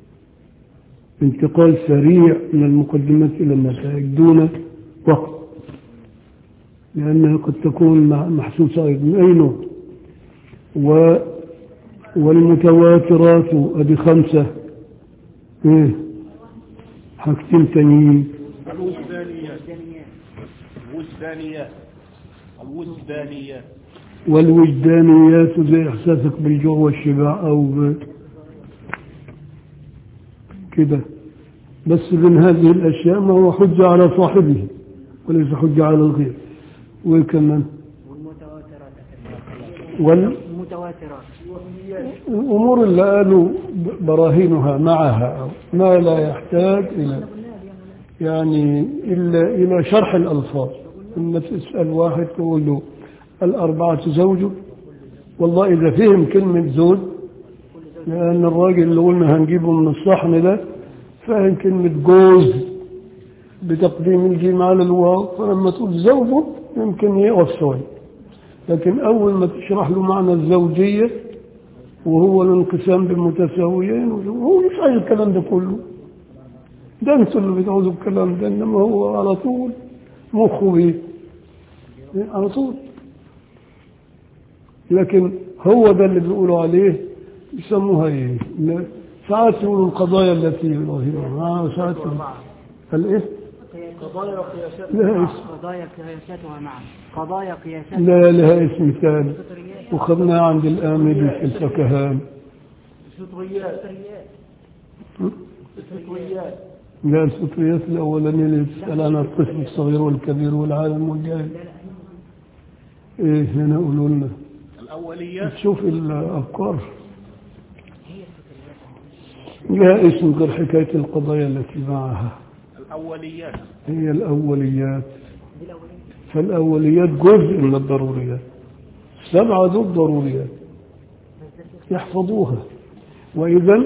انتقال سريع من المقدمة إلى النتائج دون وقت لأنها قد تكون مع- محسوسة أيضا من أي نوع و والمتواترات أدي خمسة إيه حاجتين تانيين الوجدانيات الوجدانيات الوجدانيات والوجدانيات زي إحساسك بالجوع والشبع أو ب... كده بس من هذه الأشياء ما هو حجة على صاحبه وليس حجة على الغير وكمان والمتواترات والمتواترات المتواترات الأمور اللي قالوا براهينها معها أو ما لا يحتاج إلى يعني إلا إلى شرح الألفاظ لما تسأل واحد تقول له الأربعة زوجه والله إذا فهم كلمة زوج لأن الراجل اللي قلنا هنجيبه من الصحن ده فاهم كلمة جوز بتقديم الجيم على الواو فلما تقول زوجه يمكن يقف شوية لكن أول ما تشرح له معنى الزوجية وهو الانقسام بالمتساويين هو مش عايز الكلام ده كله ده انتوا اللي بتعوزوا الكلام ده انما هو على طول مخه بيه على طول لكن هو ده اللي بيقولوا عليه يسموها ايه لا، ساعات يقولوا القضايا التي يظاهرها ساعات الايه قضايا وقياسات لها اسم قضايا قياساتها معا قضايا قياسات لا لها اسم ثاني فطريات وخذناه عند الآمدي في الفكهان الفطريات الفطريات لا الفطريات الأولانية اللي تسأل عنها الطفل الصغير والكبير والعالم والجاهل إيه هنا قولوا لنا الأوليات تشوف الأفكار لها اسم غير حكاية القضايا التي معها الأوليات هي الأوليات فالأوليات جزء من الضروريات سبعة دول ضروريات يحفظوها وإذا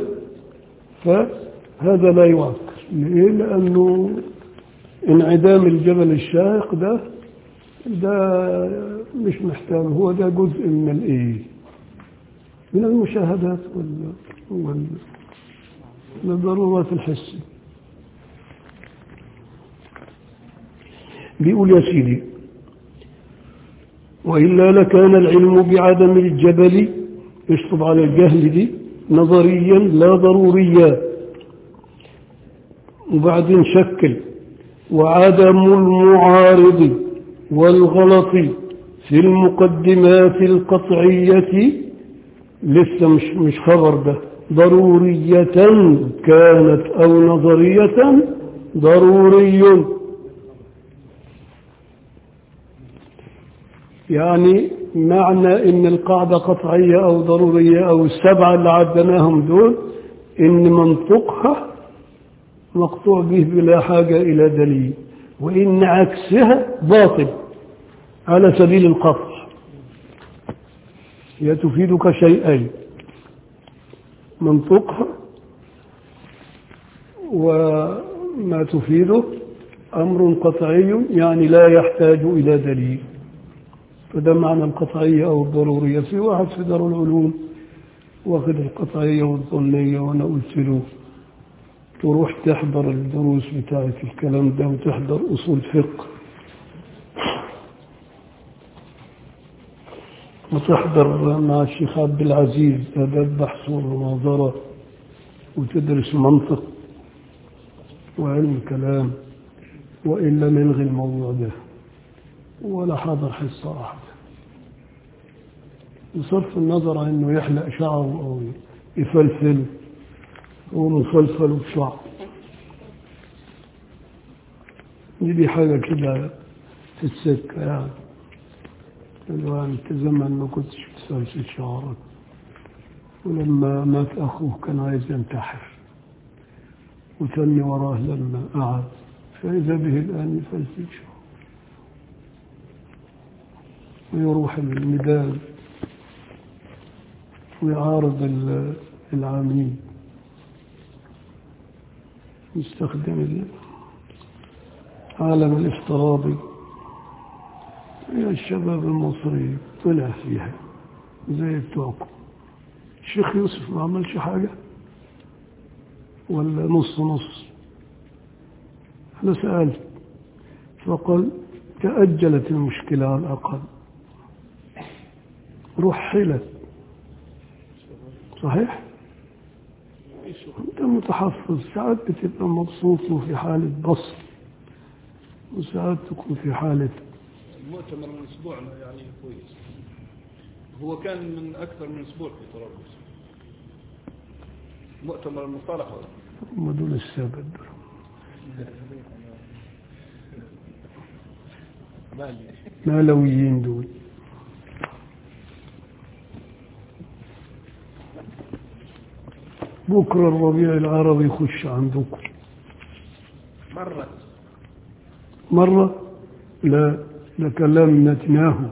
فهذا لا يعكر ليه؟ لأنه انعدام الجبل الشاهق ده ده مش محتاج هو ده جزء من الايه من المشاهدات وال, وال... من الضرورات الحسية بيقول يا سيدي وإلا لكان العلم بعدم الجبل يشطب على الجهل دي نظريا لا ضروريا وبعدين شكل وعدم المعارض والغلط في المقدمات القطعية لسه مش مش خبر ده ضرورية كانت أو نظرية ضروري يعني معنى ان القاعدة قطعية او ضرورية او السبعة اللي عدناهم دول ان منطقها مقطوع به بلا حاجة الى دليل وان عكسها باطل على سبيل القطع هي تفيدك شيئين منطقها وما تفيده أمر قطعي يعني لا يحتاج إلى دليل فده معنى القطعية أو الضرورية في واحد في دار العلوم واخد القطعية والظنية وأنا قلت له تروح تحضر الدروس بتاعت الكلام ده وتحضر أصول فقه وتحضر مع الشيخ عبد العزيز آداب بحث ومناظرة وتدرس منطق وعلم كلام وإلا نلغي الموضوع ده ولا حاضر حصة واحدة بصرف النظر عن انه يحلق شعره او يفلفل هو مفلفل بشعر دي, دي حاجة كده في السكة يعني اللي انت زمان ما كنتش بتفلفل شعرك ولما مات أخوه كان عايز ينتحر وتني وراه لما قعد فإذا به الآن يفلفل شعره ويروح الميدان ويعارض ال- العاملين يستخدم العالم الافتراضي يا الشباب المصري طلع فيها زي بتوعكم الشيخ يوسف ما عملش حاجة ولا نص نص أنا سألت فقال تأجلت المشكلة على الأقل رحلت صحيح انت متحفظ ساعات بتبقى مبسوط وفي حالة بسط وساعات تكون في حالة المؤتمر من اسبوع يعني كويس هو كان من اكثر من اسبوع في طرابلس مؤتمر المصالحه هم دول السبب دول مالويين دول بكرة الربيع العربي يخش عندكم مرة مرة لا ده كلام نتنياهو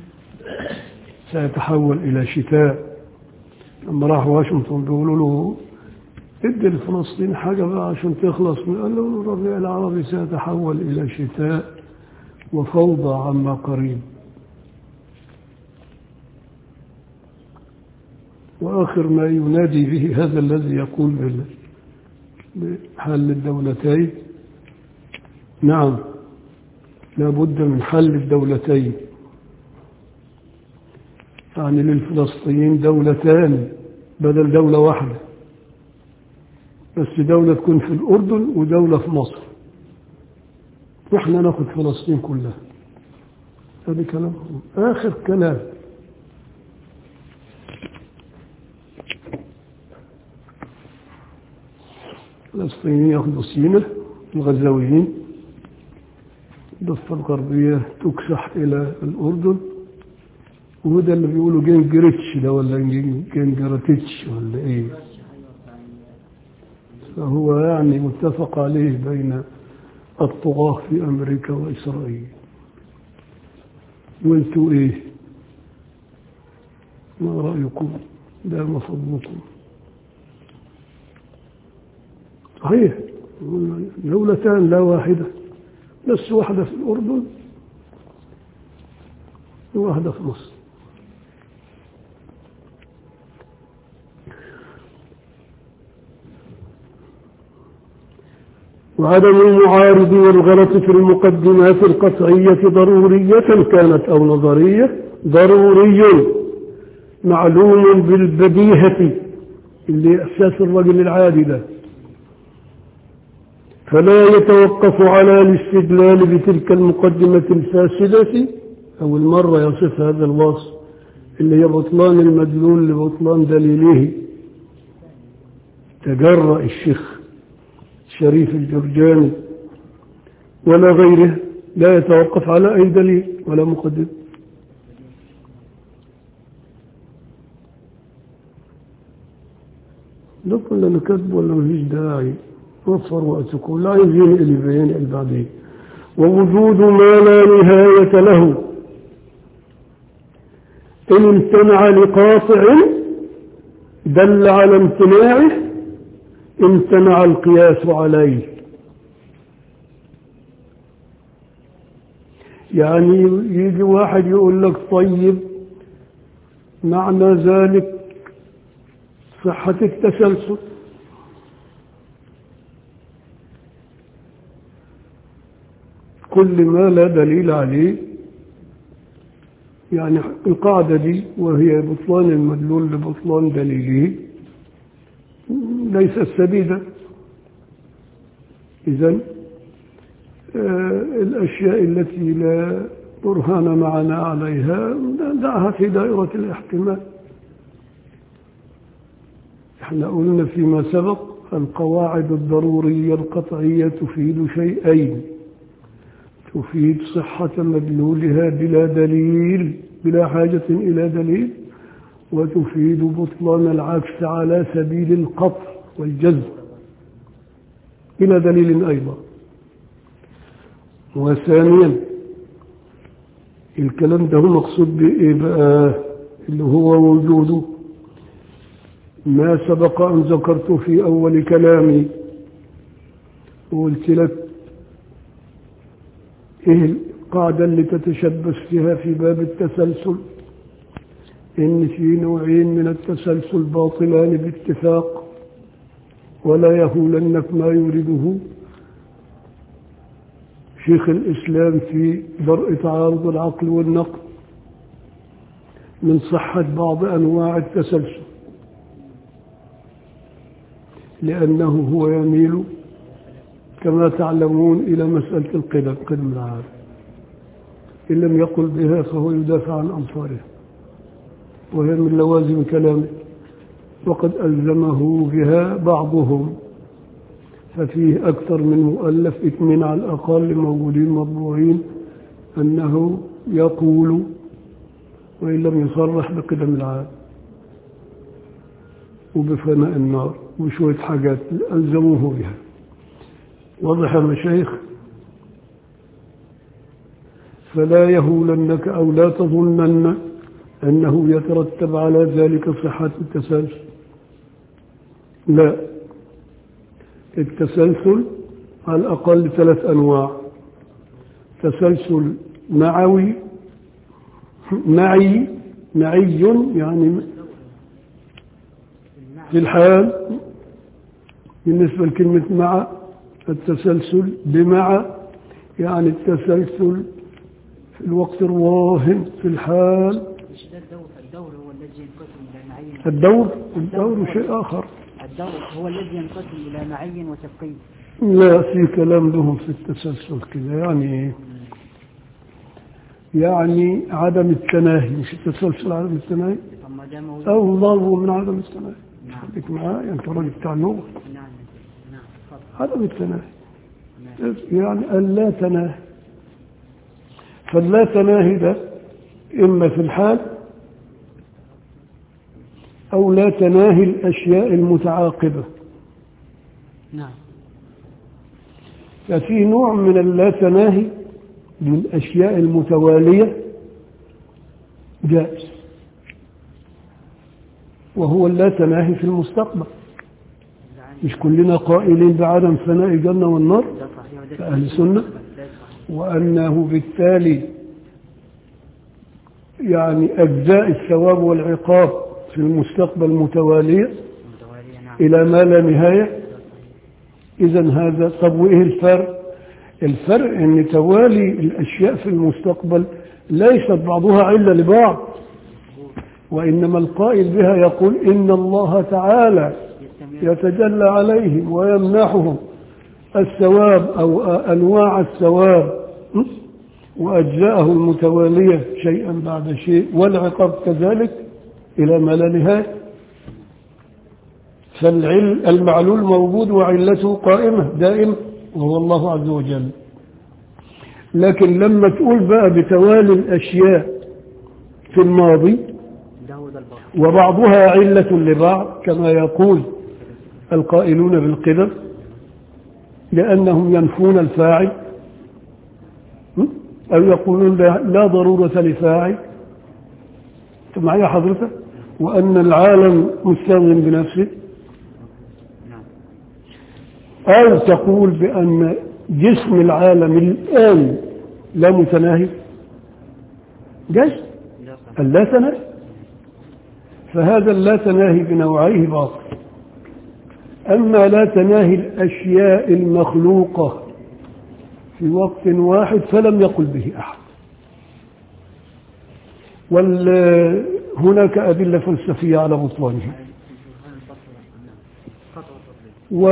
سيتحول إلى شتاء لما راح واشنطن بيقولوا له ادي لفلسطين حاجة بقى عشان تخلص من قال له الربيع العربي سيتحول إلى شتاء وفوضى عما قريب وآخر ما ينادي به هذا الذي يقول بال- بحل الدولتين نعم لا بد من حل الدولتين يعني للفلسطينيين دولتان بدل دولة واحدة بس دولة تكون في الأردن ودولة في مصر واحنا ناخد فلسطين كلها هذا كلام آخر كلام الفلسطينيين ياخدوا سيناء الغزاويين الضفة الغربية تكسح إلى الأردن وده اللي بيقولوا جنجريتش ده ولا جنجرتيتش ولا إيه فهو يعني متفق عليه بين الطغاة في أمريكا وإسرائيل وانتوا إيه ما رأيكم ده ما فضلكم صحيح دولتان لا واحدة بس واحدة في الأردن وواحدة في مصر وعدم المعارض والغلط في المقدمات القطعية ضرورية كانت أو نظرية ضروري معلوم بالبديهة اللي إحساس الرجل العادي ده فلا يتوقف على الاستدلال بتلك المقدمة الفاسدة أو المرة يصف هذا الوصف اللي هي بطلان المدلول لبطلان دليله تجرأ الشيخ شريف الجرجاني ولا غيره لا يتوقف على أي دليل ولا مقدم ده كلنا نكذب ولا مفيش داعي وفر وقتكم لا يزين اللي بين البعدين ووجود ما لا نهاية له إن امتنع لقاطع دل على امتناعه امتنع القياس عليه يعني يجي واحد يقول لك طيب معنى ذلك صحة التسلسل كل ما لا دليل عليه يعني القاعدة دي وهي بطلان المدلول لبطلان دليله ليست سديدة إذا الأشياء التي لا برهان معنا عليها دعها في دائرة الاحتمال احنا قلنا فيما سبق القواعد الضرورية القطعية تفيد شيئين تفيد صحة مدلولها بلا دليل بلا حاجة إلى دليل وتفيد بطلان العكس على سبيل القطع والجزم بلا دليل أيضا وثانيا الكلام ده هو مقصود بإيه بقى اللي هو وجوده ما سبق أن ذكرت في أول كلامي وقلت لك إيه القاعدة اللي تتشبث فيها في باب التسلسل إن في نوعين من التسلسل باطلان باتفاق ولا يهولنك ما يريده شيخ الإسلام في درء تعارض العقل والنقل من صحة بعض أنواع التسلسل لأنه هو يميل كما تعلمون إلى مسألة القدم قدم العالم إن لم يقل بها فهو يدافع عن أنصاره وهي من لوازم كلامه وقد ألزمه بها بعضهم ففيه أكثر من مؤلف اثنين على الأقل موجودين مطبوعين أنه يقول وإن لم يصرح بقدم العالم وبفناء النار وشوية حاجات ألزموه بها واضح يا مشايخ فلا يهولنك أو لا تظنن أنه يترتب على ذلك صحة التسلسل لا التسلسل على الأقل ثلاث أنواع تسلسل معوي معي معي يعني في الحال بالنسبة لكلمة مع التسلسل بمع يعني التسلسل في الوقت الراهن في الحال مش ده الدور الدور هو الذي ينقسم إلى معين الدور الدور شيء آخر الدور هو الذي ينقسم إلى معين وتفقيد لا في كلام لهم في التسلسل كذا يعني يعني عدم التناهي مش التسلسل عدم التناهي طب ما ده موجود أو ضرب من عدم التناهي نعم خليك معايا أنت راجل بتاع اللغة نعم نعم اتفضل عدم التناهي نعم. يعني اللا تناهي فاللا تناهي ده إما في الحال أو لا تناهي الأشياء المتعاقبة نعم ففي نوع من اللا تناهي للأشياء المتوالية جائز وهو اللا تناهي في المستقبل مش كلنا قائلين بعدم فناء الجنة والنار ده صحيح وده كأهل السنة ده صحيح وأنه بالتالي يعني أجزاء الثواب والعقاب في المستقبل متوالية متوالية نعم إلى ما لا نهاية إذا هذا طب وإيه الفرق الفرق أن توالي الأشياء في المستقبل ليست بعضها علة لبعض وإنما القائل بها يقول إن الله تعالى يستمر يتجلى عليهم ويمنحهم الثواب أو أنواع الثواب م? وأجزاءه المتوالية شيئا بعد شيء والعقاب كذلك إلى ما لا نهاية فالعل المعلول موجود وعلته قائمة دائمة وهو الله عز وجل لكن لما تقول بقى بتوالي الأشياء في الماضي ده هو ده الباطل وبعضها علة لبعض كما يقول القائلون بالقدر لأنهم ينفون الفاعل م? أو يقولون لا لا ضرورة لفاعل أنت معي حضرتك وأن العالم مستغن بنفسه نعم أو تقول بأن جسم العالم الآن لا متناهي جسم ده صحيح اللا تناهي فهذا اللا تناهي بنوعيه باطل أما لا تناهي الأشياء المخلوقة في وقت واحد فلم يقل به أحد وهناك أدلة فلسفية على بطلانه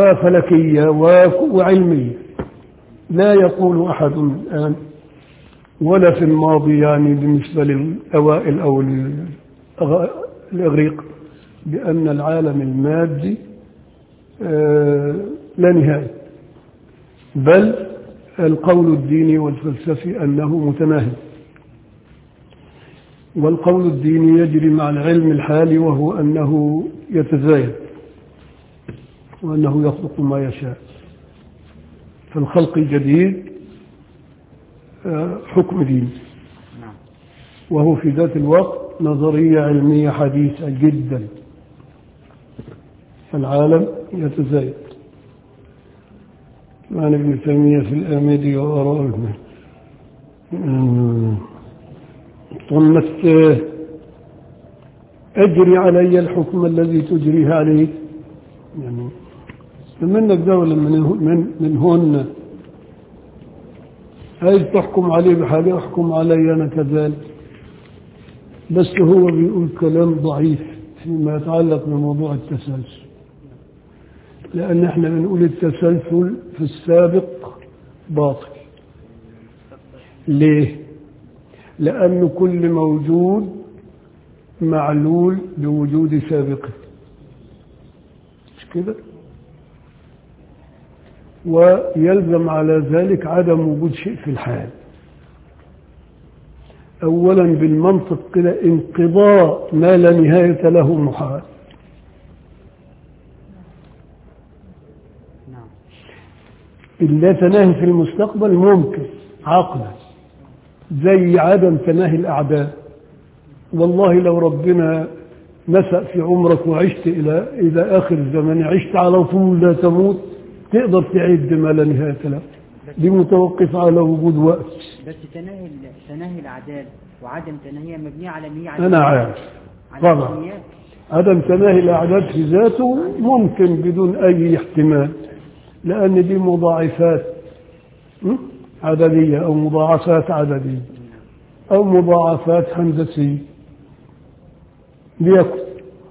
وفلكية و- وعلمية لا يقول أحد الآن ولا في الماضي يعني بالنسبة للأوائل أو الأغ- الإغريق بأن العالم المادي آه، لا نهاية بل القول الديني والفلسفي أنه متناهي والقول الديني يجري مع العلم الحالي وهو أنه يتزايد وأنه يخلق ما يشاء فالخلق الجديد آه، حكم ديني نعم وهو في ذات الوقت نظرية علمية حديثة جدا العالم يتزايد عن ابن تيمية في الآمدي وآراء ابنه أمم. ثم الت- أجري علي الحكم الذي تجريه عليه يعني منك دولة من من من هن عايز تحكم عليه بحاجة احكم علي أنا كذلك بس هو بيقول كلام ضعيف فيما يتعلق بموضوع التسلسل لأن احنا بنقول التسلسل في السابق باطل ليه؟ لأن كل موجود معلول بوجود سابقه مش كده؟ ويلزم على ذلك عدم وجود شيء في الحال أولا بالمنطق كده انقضاء ما لا نهاية له محال نعم إلا تناهي في المستقبل ممكن عقلا زي عدم تناهي الأعداء والله لو ربنا نسأ في عمرك وعشت إلى إلى آخر الزمن عشت على طول لا تموت تقدر تعد ما لا نهاية له دي متوقفة على وجود وقت بس تناهي ال- تناهي الأعداد وعدم تناهيها مبنية على نية على أنا عارف على طبعا. النيات. عدم تناهي الأعداد في ذاته ممكن بدون أي احتمال لأن دي مضاعفات م? عددية أو مضاعفات عددية أو مضاعفات هندسية ليكن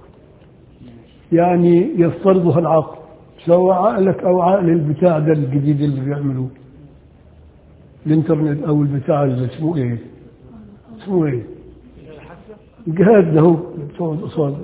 يعني يفترضها العقل سواء عقلك أو عقل البتاع ده الجديد اللي بيعملوه الانترنت أو البتاع اللي اسمه إيه اسمه إيه الجهاز ده هو بتقعد قصاده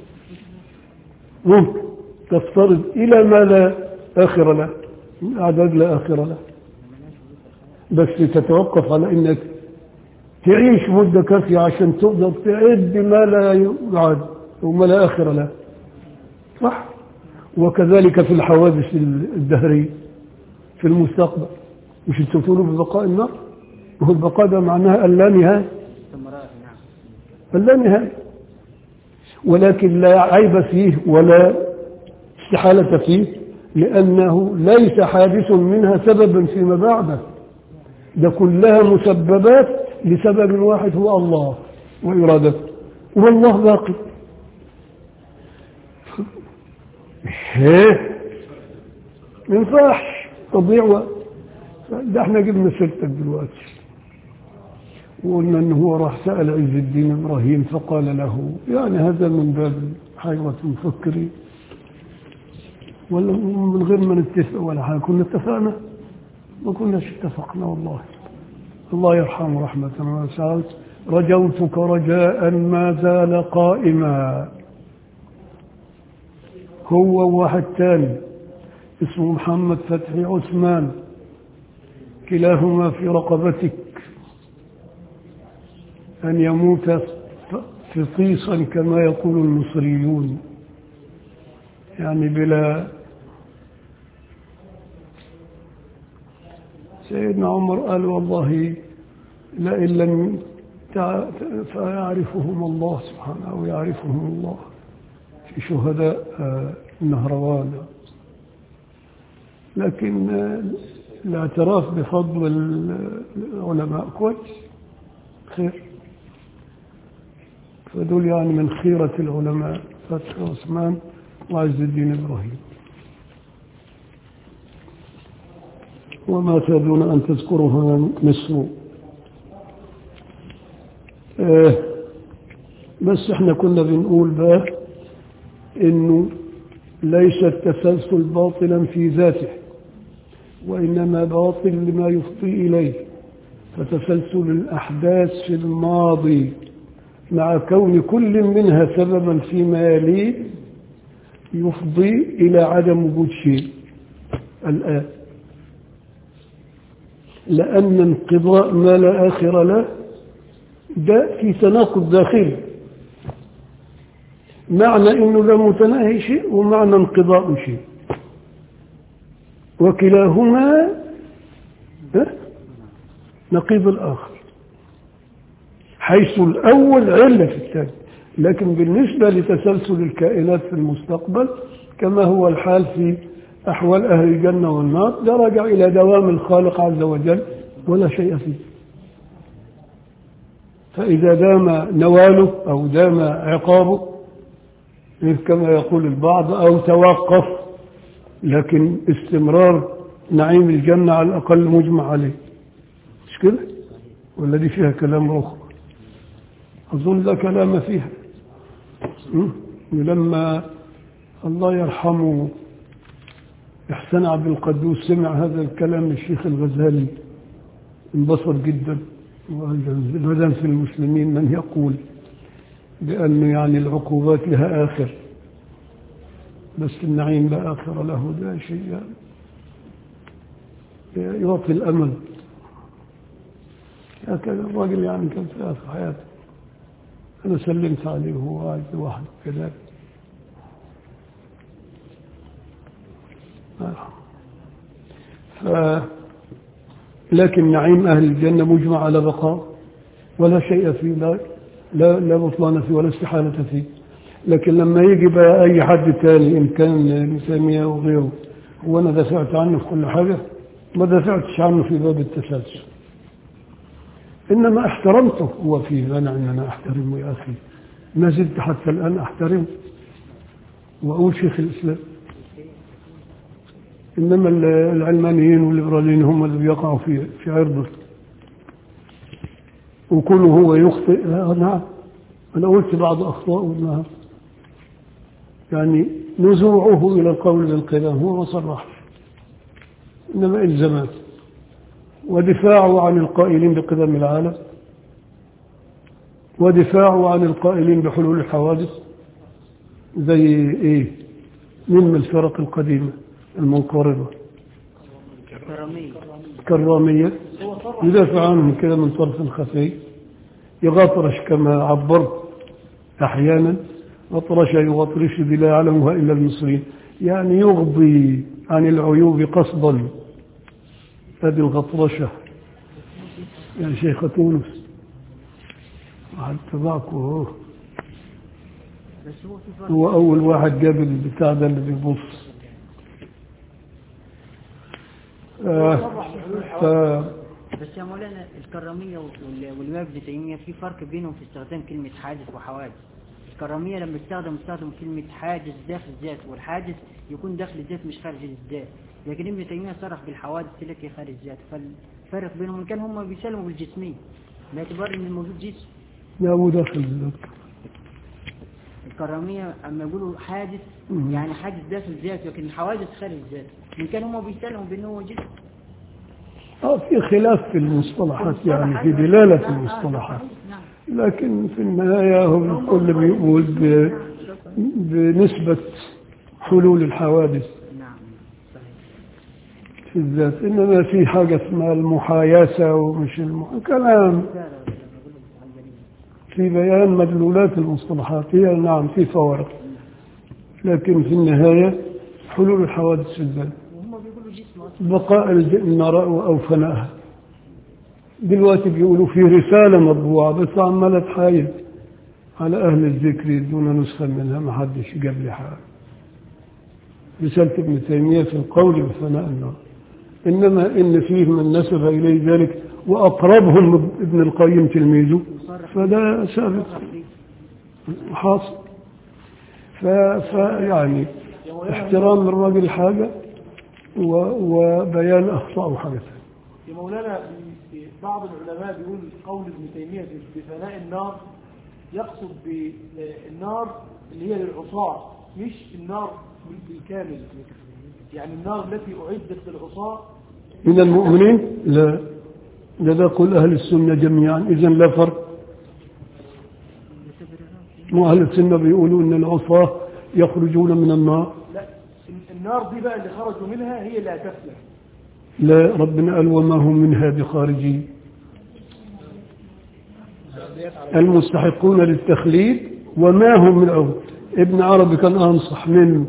ممكن تفترض إلى ما لا آخر له أعداد لا آخر له بس تتوقف على أنك تعيش مدة كافية عشان تقدر تعد ما لا يعد وما لا آخر له صح وكذلك في الحوادث الدهرية في المستقبل مش انتوا بتقولوا ببقاء النار وهو البقاء ده معناها اللا نهاية استمرار نعم اللا نهاية ولكن لا عيب فيه ولا استحالة فيه لأنه ليس حادث منها سببا فيما بعده ده كلها مسببات لسبب واحد هو الله وإرادته والله باقي ايه ما ينفعش تضيع وقت ده احنا جبنا سيرتك دلوقتي وقلنا ان هو راح سأل عز الدين ابراهيم فقال له يعني هذا من باب حيرة المفكرين ولا من غير ما نتفق ولا حاجة كنا اتفقنا ما كناش اتفقنا والله الله يرحمه رحمة واسعة رجوتك رجاء ما زال قائما هو واحد تاني اسمه محمد فتحي عثمان كلاهما في رقبتك أن يموت فطيسا كما يقول المصريون يعني بلا سيدنا عمر قال والله لئن لم تع- فيعرفهم الله سبحانه أو يعرفهم الله في شهداء آه، النهروان لكن آه، الاعتراف بفضل العلماء كويس خير فدول يعني من خيرة العلماء فتح عثمان وعز الدين إبراهيم وما تدون أن تذكرها مصر آه بس احنا كنا بنقول بقى انه ليس التسلسل باطلا في ذاته وإنما باطل لما يفضي إليه فتسلسل الأحداث في الماضي مع كون كل منها سببا فيما يليه يفضي إلى عدم وجود شيء الآن لأن انقضاء ما لا آخر له ده في تناقض داخلي معنى انه لا متناهي شيء ومعنى انقضاء شيء وكلاهما ها؟ نقيض الاخر حيث الاول عله في الثاني لكن بالنسبه لتسلسل الكائنات في المستقبل كما هو الحال في احوال اهل الجنه والنار ده راجع الى دوام الخالق عز وجل ولا شيء فيه فاذا دام نواله او دام عقابه كما يقول البعض أو توقف لكن استمرار نعيم الجنة على الأقل مجمع عليه مش كده ولا دي فيها كلام أخر أظن لا كلام فيها م? ولما الله يرحمه إحسان عبد القدوس سمع هذا الكلام من الشيخ الغزالي انبسط جدا وبدا في المسلمين من يقول بأن يعني العقوبات لها آخر بس النعيم لا آخر له ده شيء يعني يعطي الأمل هكذا الراجل يعني كان في آخر حياته أنا سلمت عليه وهو قاعد لوحده كذلك ف لكن نعيم أهل الجنة مجمع على بقاء ولا شيء فيه لا لا لا بطلان فيه ولا استحالة فيه لكن لما يجي بقى أي حد تاني إن كان ابن تيمية وغيره هو أنا دافعت عنه في كل حاجة ما دافعتش عنه في باب التسلسل إنما احترمته هو في مانع أن أنا أحترمه يا أخي ما زلت حتى الآن أحترمه وأقول شيخ الإسلام إنما العلمانيين والليبراليين هم اللي بيقعوا في في عرضه وكونه هو يخطئ لا نعم أنا قلت بعض أخطاء نعم يعني نزوعه إلى القول بالقدم هو ما صرح إنما إلزامات ودفاعه عن القائلين بقدم العالم ودفاعه عن القائلين بحلول الحوادث زي إيه من الفرق القديمة المنقرضة كرامية كرامية يدافع عنهم كده من طرف خفي يغطرش كما عبرت أحيانا غطرش يغطرش بلا يعلمها إلا المصريين يعني يغضي عن العيوب قصدا هذه الغطرشة يا شيخ تونس واحد تبعك وهو بس هو في فرق هو أول واحد جاب البتاع ده اللي بيبص آه ف... بس يا مولانا الكرامية وال- والإمام ابن تيمية في فرق بينهم في استخدام كلمة حادث وحوادث الكرامية لما استخدم استخدم كلمة حادث داخل الذات والحادث يكون داخل الذات مش خارج الذات لكن ابن تيمية صرح بالحوادث التي خارج الذات فالفرق بينهم إن كان هم بيسلموا بالجسمية باعتبار ان الموجود جسم لا هو داخل الذات الكرامية أما يقولوا حادث مم. يعني حادث داخل الذات لكن الحوادث خارج الذات إن كان هم بيسلموا بأنه هو جسم اه في خلاف في المصطلحات يعني في دلالة المصطلحات نعم لكن في النهاية هو الكل بيقول ب- بنسبة حلول الحوادث نعم صحيح في الذات إنما في حاجة اسمها المحايسة ومش الم... كلام لا لا لا بقول عن جميل. في بيان مدلولات المصطلحات هي نعم في فوارق لكن في النهاية حلول الحوادث في الذات وهم بيقولوا جسم أصلا بقاء النار أو فنائها دلوقتي بيقولوا في رسالة مطبوعة بس عمالة تحايل على أهل الذكر دون نسخة منها ما حدش جاب لي حاجة رسالة ابن تيمية في القول بفناء النار إنما إن فيه من نسب إليه ذلك وأقربهم ابن القيم تلميذه فده ثابت حاصل ف... فيعني احترام الراجل حاجة و... وبيان أخطاء حاجة ثانية. يا مولانا في بعض العلماء بيقول قول ابن تيمية بفناء النار يقصد بالنار اللي هي للعصاة مش النار بالكامل يعني النار التي أعدت للعصاة من المؤمنين لا لذا قل أهل السنة جميعا إذا لا فرق مو أهل السنة بيقولوا إن العصاة يخرجون من النار لا النار دي بقى اللي خرجوا منها هي اللي هتفلح لا ربنا قال وما هم منها بخارجين المستحقون للتخليد وما هم من عهد ابن عربي كان أنصح منه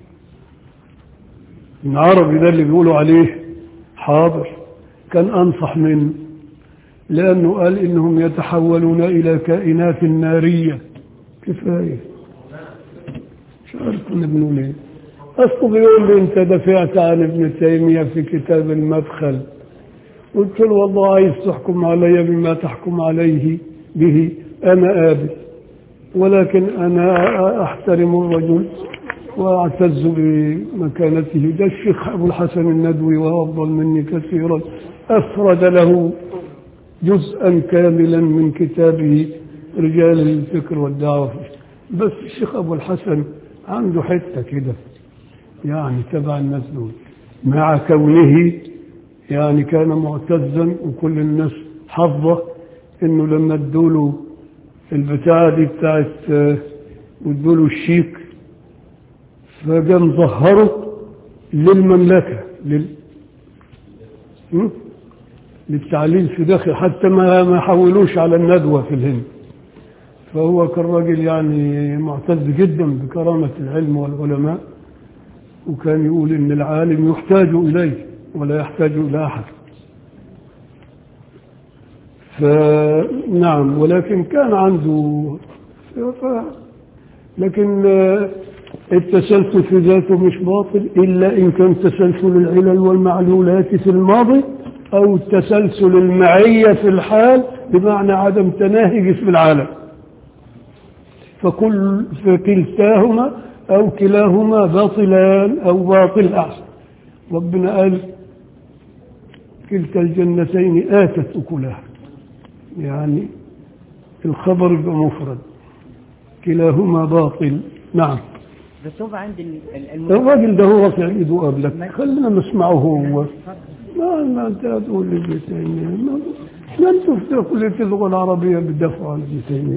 ابن عربي ده اللي بيقولوا عليه حاضر كان أنصح منه لأنه قال إنهم يتحولون إلى كائنات نارية كفاية مش عارف كنا بنقول ايه أصله بيقول لي أنت دفعت عن ابن تيمية في كتاب المدخل قلت له والله عايز تحكم علي بما تحكم عليه به أنا آبي ولكن أنا أحترم الرجل وأعتز بمكانته ده الشيخ أبو الحسن الندوي وهو أفضل مني كثيرا أفرد له جزءا كاملا من كتابه رجال الفكر والدعوة بس الشيخ أبو الحسن عنده حتة كده يعني تبع الناس دول مع كونه يعني كان معتزا وكل الناس حظه انه لما ادوله البتاعة دي بتاعت آه، وادوله الشيك فجاء مظهره للمملكة لل... م? للتعليم في داخل حتى ما ما حولوش على الندوة في الهند فهو كان راجل يعني معتز جدا بكرامة العلم والعلماء وكان يقول إن العالم يحتاج إليه ولا يحتاج إلى أحد فنعم ولكن كان عنده ف... لكن آه، التسلسل في ذاته مش باطل إلا إن كان تسلسل العلل والمعلولات في الماضي أو تسلسل المعية في الحال بمعنى عدم تناهي جسم العالم فكل فكلتاهما أو كلاهما باطلان أو باطل أحسن ربنا قال كلتا الجنتين آتت أكلها يعني الخبر يبقى مفرد كلاهما باطل نعم بس هو عند ال- ال- الم- الراجل ده هو رافع ايده قبلك خلينا نسمعه هو ما ما انت تقول لي ابن تيميه ما ما انتوا في كليه اللغه العربيه بتدافعوا عن ابن تيميه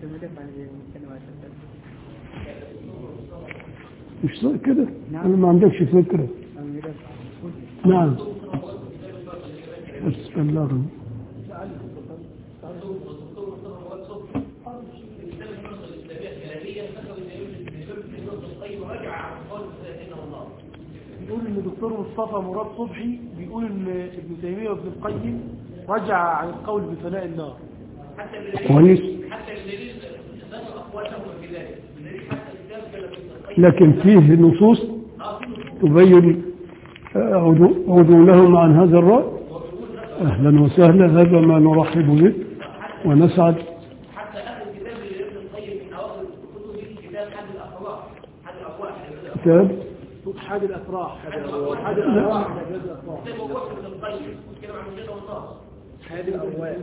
مش صح كده؟ انا ما عندكش فكره نعم بس بلغني بيقول ان دكتور مصطفى مراد صبحي بيقول ان ابن تيميه وابن القيم رجع عن القول بفناء النار كويس لكن فيه نصوص تبين عدو- عدولهم عن هذا الرأي أهلا وسهلا هذا ما نرحب به ونسعد حتى اخر كتاب لابن القيم من اواخر كتبه كتاب حد الافراح حد الافراح كتاب حاد الافراح حاد الافراح حاد الافراح كتاب هو وصف ابن القيم بيتكلم عن الجنه والنار حاد الافراح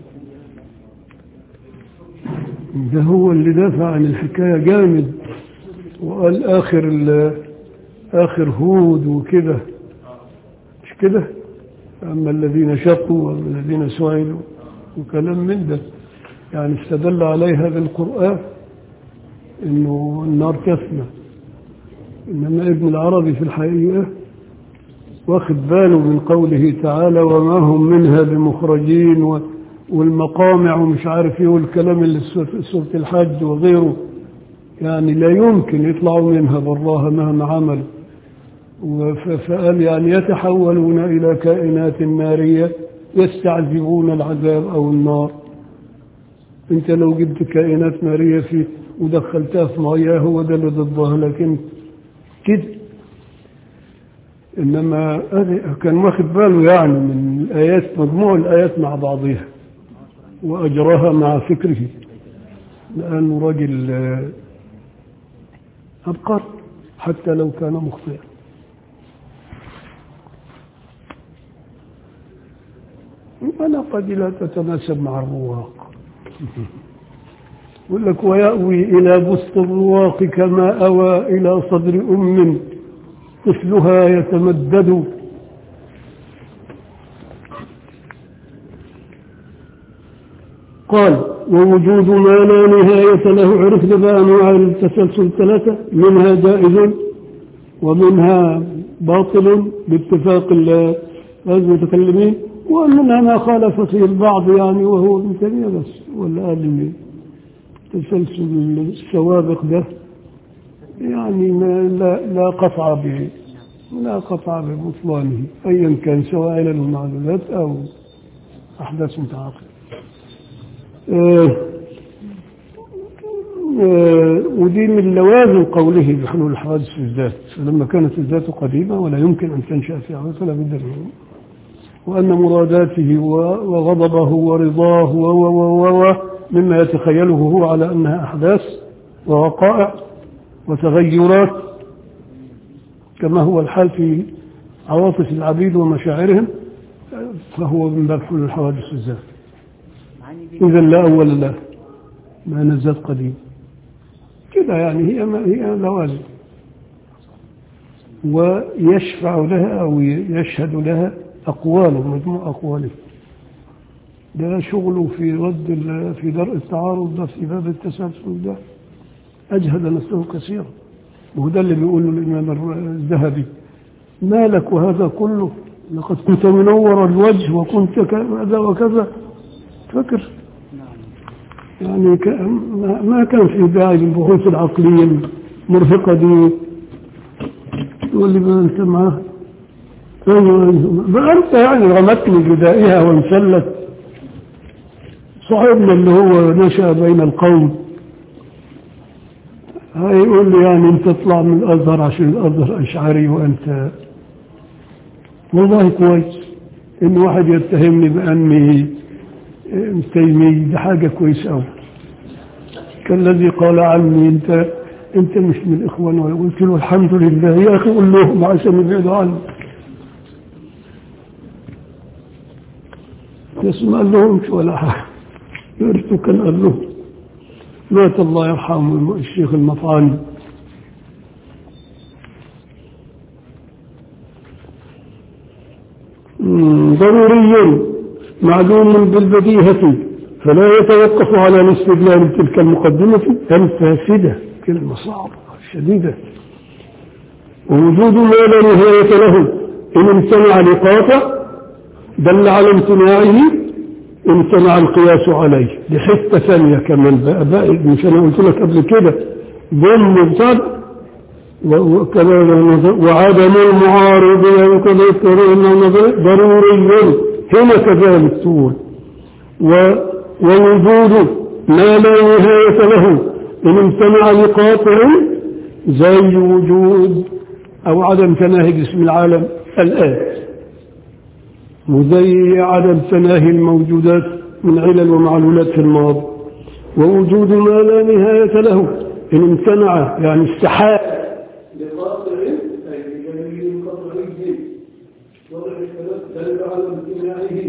ده هو اللي دافع عن الحكاية جامد وقال آخر ال- آخر هود وكده مش كده أما الذين شقوا وأما الذين سعدوا وكلام من ده يعني استدل عليها بالقرآن إنه النار تفنى إنما ابن العربي في الحقيقة واخد باله من قوله تعالى وما هم منها بمخرجين و والمقامع ومش عارف ايه والكلام اللي في سورة الحج وغيره يعني لا يمكن يطلعوا منها براها مهما عملوا وف- فقال يعني يتحولون إلى كائنات نارية يستعذبون العذاب أو النار انت لو جبت كائنات نارية في ودخلتها في مياه هو ده اللي ضدها لكن كده انما هذه كان واخد باله يعني من الايات مجموع الايات مع بعضها واجراها مع فكره لانه راجل آه، عبقري حتى لو كان مخطئا أنا قد لا تتناسب مع الرواق يقول لك ويأوي إلى بسط الرواق كما أوى إلى صدر أم طفلها يتمدد قال ووجود ما لا نهاية له عرفنا بقى أنواع التسلسل ثلاثة منها جائز ومنها باطل باتفاق ال- المتكلمين ومنها ما خالف فيه البعض يعني وهو ابن تيمية بس ولا قال تسلسل السوابق ده يعني ما لا, لا قطع به لا قطع ببطلانه أيا كان سواء علل المعلولات أو أحداث متعاقبة آه، آه، ودي من لوازم قوله بحلول الحوادث في الذات فلما كانت الذات قديمة ولا يمكن أن تنشأ في عوض فلا بد منه وأن مراداته و- وغضبه ورضاه و و و و مما يتخيله هو على أنها أحداث ووقائع وتغيرات كما هو الحال في عواطف العبيد ومشاعرهم فهو من باب حلول الحوادث في الذات معاني دي إذا لا أول له ما نزلت قديم كده يعني هي ما هي لوازم ويشفع لها أو يشهد لها أقواله مجموع أقواله ده شغله في رد ال- في درء التعارض ده في باب التسلسل ده أجهد نفسه كثيرا وده اللي بيقوله الإمام الر- الذهبي ما لك وهذا كله لقد كنت منور الوجه وكنت كذا وكذا فكر يعني ك- ما- ما كان في داعي للبحوث العقلية المرهقة دي تقول لي بقى انت معاه ايوه أيوة. بقى انت يعني رمتني بدائها وانسلت صاحبنا اللي هو نشأ بين القوم هيقول لي يعني انت تطلع من الازهر عشان الازهر اشعري وانت والله كويس ان واحد يتهمني باني تيمي دي حاجة كويسة أوي كالذي قال عني أنت أنت مش من الإخوان ولا قلت له الحمد لله يا أخي قول لهم عشان يبعدوا عني بس ما قال لهمش ولا حاجة يرثوا كان قال لهم مات الله يرحمه الشيخ المطعاني مم، ضروري معلوم بالبديهة فلا يتوقف على الاستدلال بتلك المقدمة الفاسدة كلمة صعبة شديدة ووجود ما لا نهاية له إن امتنع لقاطع دل على امتناعه امتنع القياس عليه دي حتة ثانية كمان بقى, بقى مش أنا قلت لك قبل كده ضم مبتدأ وكذا وعدم المعارض وكذا ضروري هنا كذلك تقول و- ووجود ما لا نهاية له إن امتنع لقاطع زي وجود أو عدم تناهي اسم العالم الآن وزي عدم تناهي الموجودات من علل ومعلولات في الماضي ووجود ما لا نهاية له إن امتنع يعني استحال لقاطع أي بدليل قطعي وضع الكلام دل على امتناعه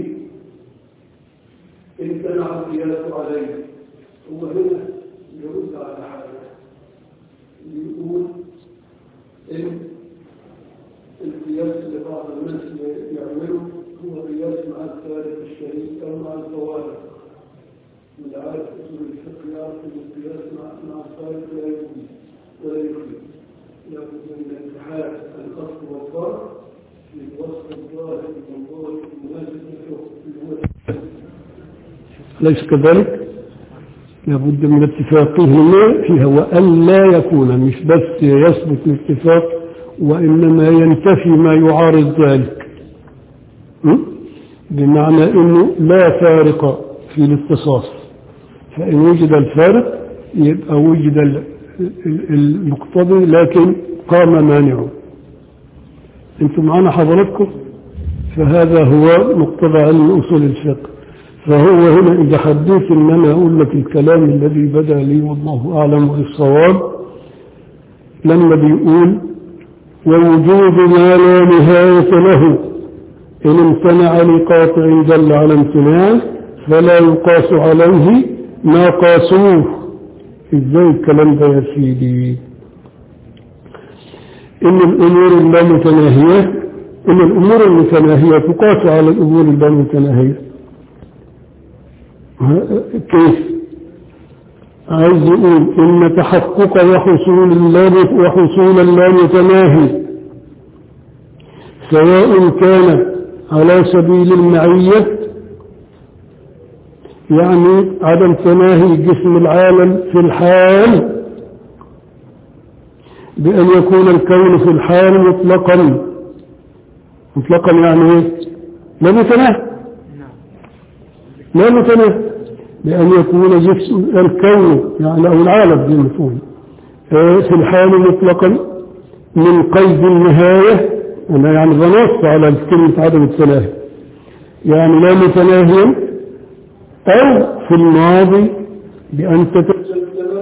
امتنع القياس عليه هو هنا يرد على حاجة يقول إن القياس اللي بعض الناس يعمله هو قياس مع الثالث الشريك أو مع الفوارق من عارف أصول الفقه يعرف أن القياس مع مع الثالث لا يجوز ولا يخرج لابد من انتحال الأصل والفرع في وصف الظاهر والظاهر المناسب له ليس كذلك لابد من اتفاقهما فيها وأن لا يكون مش بس يثبت الاتفاق وإنما ينتفي ما يعارض ذلك م? بمعنى أنه لا فارق في الاختصاص فإن وجد الفارق يبقى وجد ال- ال- المقتضي لكن قام مانعه انتم معنا حضراتكم فهذا هو مقتضى علم أصول الفقه فهو هنا إذا حبيت إن أنا أقول لك الكلام الذي بدا لي والله أعلم بالصواب لما بيقول ووجود ما لا نهاية له إن امتنع لقاطع دل على امتناعه فلا يقاس عليه ما قاسوه ازاي الكلام ده يا سيدي إن الأمور اللامتناهية إن الأمور المتناهية تقاس على الأمور اللامتناهية كيف عايز يقول إن تحقق وحصول اللام وحصول اللام متناهي سواء كان على سبيل المعية يعني عدم تناهي جسم العالم في الحال بأن يكون الكون في الحال مطلقا مطلقا يعني ايه لا متناهي لا متناهي بأن يكون جسم الكون يعني أو العالم بالمفهوم في الحال مطلقا من قيد النهاية أنا يعني بنص على كلمة عدم التناهي يعني لا متناهيا أو في الماضي بأن تتسلسل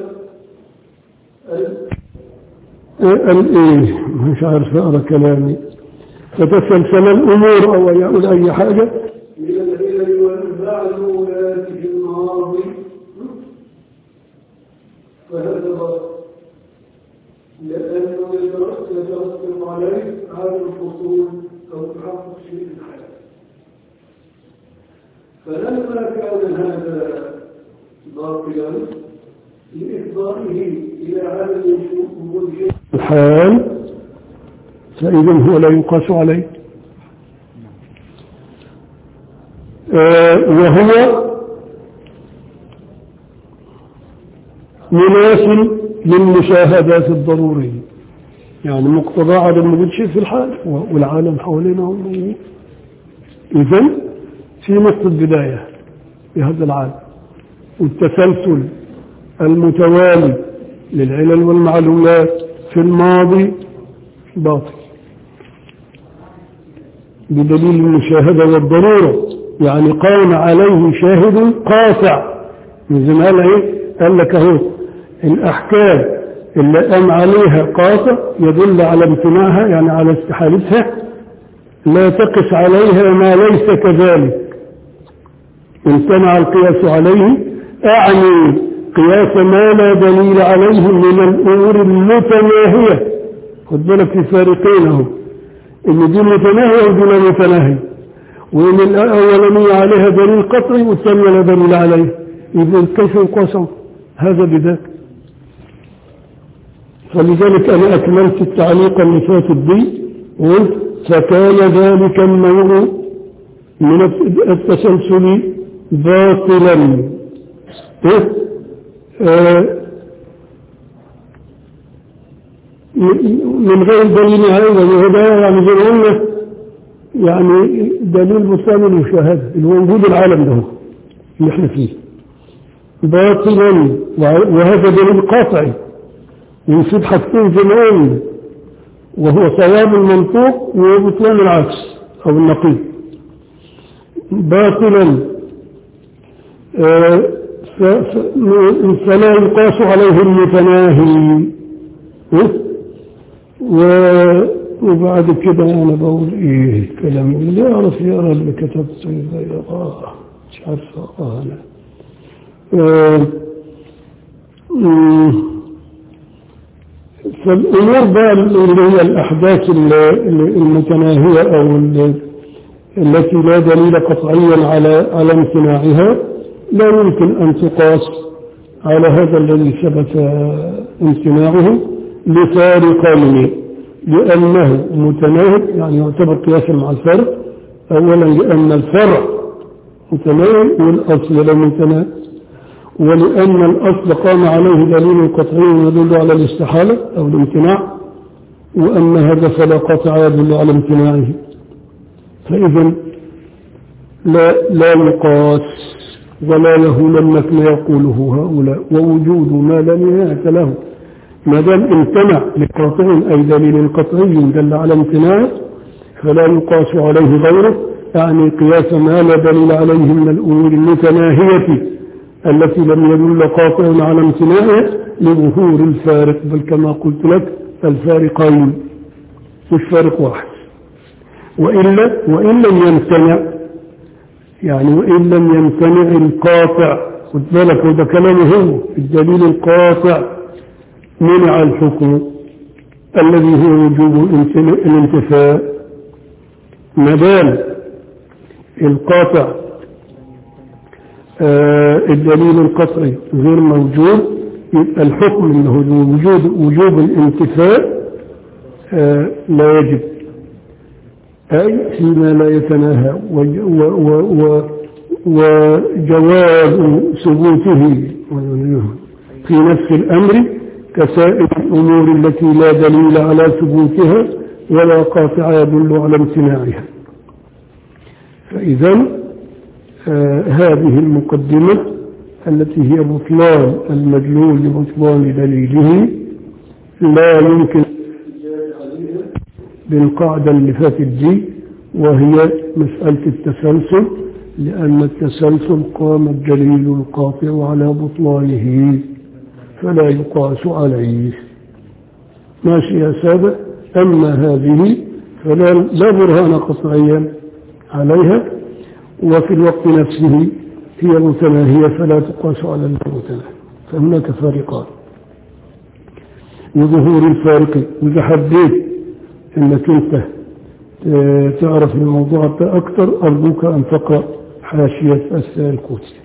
الإيه مش عارف أقرأ كلامي تتسلسل الأمور أو يقول أي حاجة إلى العلل والمعلولات في الماضي فهذا غلط لأنه يترتب عليه هذا الفصول أو تحقق شيء الحياة فلما كان هذا باطلا لإفضائه إلى عدم وجود شيء الحال فإذا هو لا يقاس عليه آه وهو مناسب للمشاهدات الضرورية يعني مقتضى عدم وجود شيء في الحال والعالم حوالينا هو موجود إذا في نقطة بداية في هذا العالم والتسلسل المتوالي للعلل والمعلومات في الماضي باطل بدليل المشاهدة والضرورة يعني قام عليه شاهد قاطع من زمان ايه قال لك اهو الأحكام اللي قام عليها قاطع يدل على امتناعها يعني على استحالتها لا تقس عليها ما ليس كذلك امتنع القياس عليه أعني قياس ما لا دليل عليه من الأمور المتناهية خد بالك في فارقين اهو ان دي متناهية ودي لا متناهية وان الأولانية عليها دليل قطعي والثانية لا دليل عليه إذا كيف يقاسم هذا بذاك فلذلك أنا أكملت التعليق اللي فاتت دي وقلت فكان ذلك النوع من التسلسل باطلا إيه؟ آه من غير دليل هذا وهذا يعني زي ما قلنا يعني دليل بطلان المشاهدة اللي هو وجود العالم ده اللي احنا فيه باطلا وهذا دليل قاطعي يصيب حاجتين زي ما قلنا وهو صواب المنطوق وبطلان العكس او النقيض باطلا آه فلا يقاس عليه المتناهي وبعد كده انا بقول ايه كلام اللي يعرف يقرا اللي كتبته يقراه مش عارف اقراه انا آه فالامور بقى اللي هي الاحداث المتناهيه او التي لا دليل قطعيا على على امتناعها لا يمكن ان تقاس على هذا الذي ثبت امتناعه لفارقين لأنه متناهب يعني يعتبر قياسا مع الفرق أولا لأن الفرع متناهب والأصل لا متناهب ولأن الأصل قام عليه دليل قطعي يدل على الاستحالة أو الامتناع وأن هذا فلا قطع يدل على امتناعه فإذا لا, لا يقاس ولا له لما يقوله هؤلاء ووجود ما لا نهاية له ما دام امتنع لقاطع أي دليل قطعي دل على امتناع فلا يقاس عليه غيره يعني قياس ما لا دليل عليه من الأمور المتناهية التي لم يدل قاطع على امتناعه لظهور الفارق بل كما قلت لك الفارقين مش فارق واحد وإلا وإن لم يمتنع يعني وإن لم يمتنع القاطع خد بالك وده كلامه هو الدليل القاطع منع الحكم الذي هو وجوب الانتفاء ما دام القاطع آه، الدليل القطعي غير موجود يبقى الحكم اللي هو وجود وجوب الانتفاء آه، لا يجب أي فيما لا يتناهى وج- و- و- و- وجواز ثبوته في نفس الأمر كسائر الأمور التي لا دليل على ثبوتها ولا قاطع يدل على امتناعها فإذا آه هذه المقدمة التي هي بطلان المدلول لبطلان دليله لا يمكن بالقاعدة اللي فاتت دي وهي مسألة التسلسل لأن التسلسل قام الدليل القاطع على بطلانه فلا يقاس عليه ماشي يا سادة أما هذه فلا لا برهان قطعيا عليها وفي الوقت نفسه هي متناهية فلا تقاس على المتناهي فهناك فارقان وظهور الفارق وإذا حبيت انك انت آه، تعرف الموضوع ده اكثر ارجوك ان تقرا حاشيه السالكوتي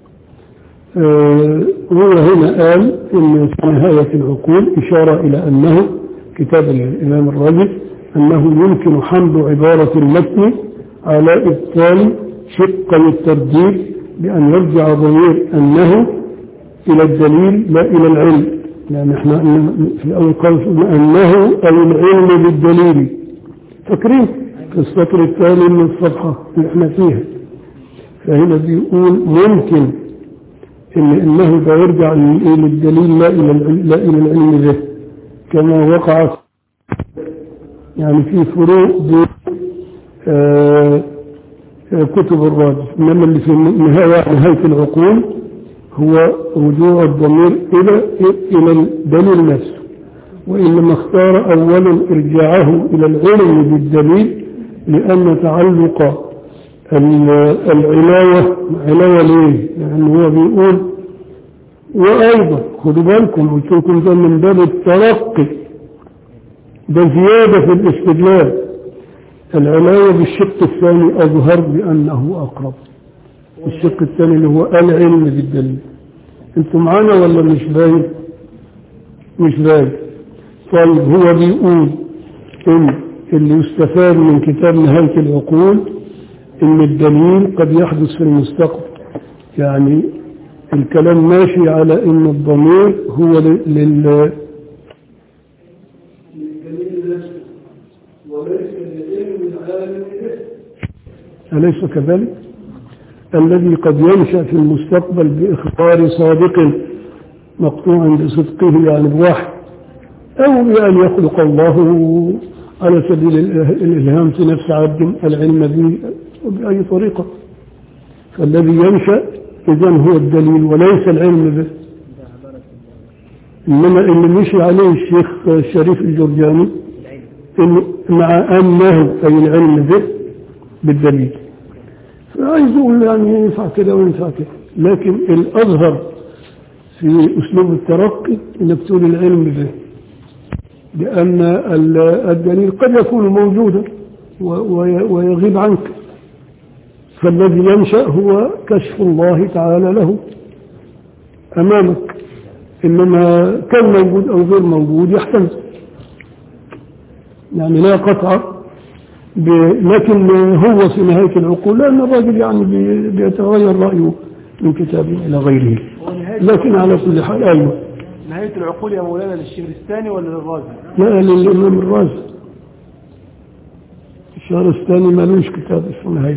آه، هو هنا قال ان في نهايه العقول اشاره الى انه كتاب الامام الراجل انه يمكن حمل عباره المتن على ابطال شقي التبديل بان يرجع ضمير انه الى الدليل لا الى العلم لأن احنا في الأول قال أنه أي العلم بالدليل فاكرين في السطر الثاني من الصفحة اللي احنا فيها فهنا بيقول ممكن إن إنه ده يرجع للدليل لا إلى العلم, لا إلى العلم به كما وقع يعني في فروق بين آه، آه، كتب الراجل إنما اللي في نهاية نهاية العقول هو رجوع الضمير إلى إلى الدليل نفسه وإنما اختار أولا إرجاعه إلى العلم بالدليل لأن تعلق ال- العلاوة علاوة ليه؟ لأنه هو بيقول وأيضا خدوا بالكم قلت لكم ده من باب الترقي ده زيادة في الاستدلال العلاوة بالشق الثاني أظهر بأنه أقرب الشق الثاني اللي هو العلم بالدليل انتوا معانا ولا مش باين مش باين طيب هو بيقول ان اللي يستفاد من كتاب نهاية العقول ان الدليل قد يحدث في المستقبل يعني الكلام ماشي على ان الضمير هو لل لل- أليس كذلك؟ الذي قد ينشأ في المستقبل بإخبار صادق مقطوع بصدقه يعني بوحي أو بأن يخلق الله على سبيل الإله- الإلهام في نفس عبد العلم به بأي طريقة فالذي ينشأ إذن هو الدليل وليس العلم به إنما اللي مشي عليه الشيخ الشريف الجرجاني إن مع أنه أي العلم به بالدليل فعايز أقول يعني ينفع كده وينفع كده لكن الأظهر في أسلوب الترقي إنك تقول العلم به لأن ال- الدليل قد يكون موجودا و- وي- ويغيب عنك فالذي ينشأ هو كشف الله تعالى له أمامك إنما كان موجود أو غير موجود يحتمل يعني لا قطع ب- لكن هو في نهاية العقول لأن الراجل يعني بي- بيتغير رأيه من كتاب إلى غيره ونهاية لكن على كل حال أيوه نهاية العقول يا مولانا للشهرستاني ولا للرازي؟ لا للإمام الرازي الشهر الثاني مالوش كتاب اسمه نهاية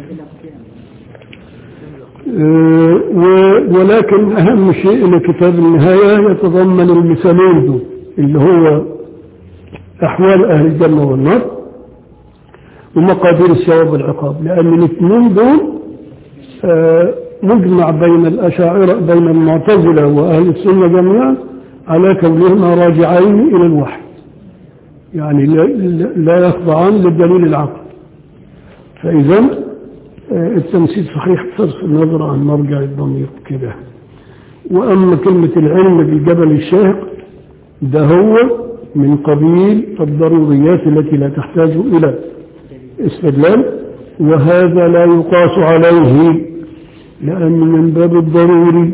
آه، و- ولكن أهم شيء أن كتاب النهاية يتضمن المثالين دول اللي هو أحوال أهل الجنة والنار ومقادير الثواب والعقاب لأن الاثنين دول آه، مجمع بين الأشاعرة بين المعتزلة وأهل السنة جميعا على كونهما راجعين إلى الوحي يعني لا- لا يخضعان للدليل العقل فإذا آه، التمثيل صحيح بصرف النظر عن مرجع الضمير كده وأما كلمة العلم بالجبل الشاهق ده هو من قبيل الضروريات التي لا تحتاج إلى استدلال وهذا لا يقاس عليه لأن من باب الضروري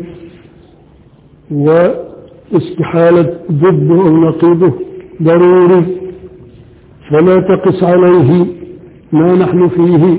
واستحالة ضده أو نقيضه ضروري فلا تقس عليه ما نحن فيه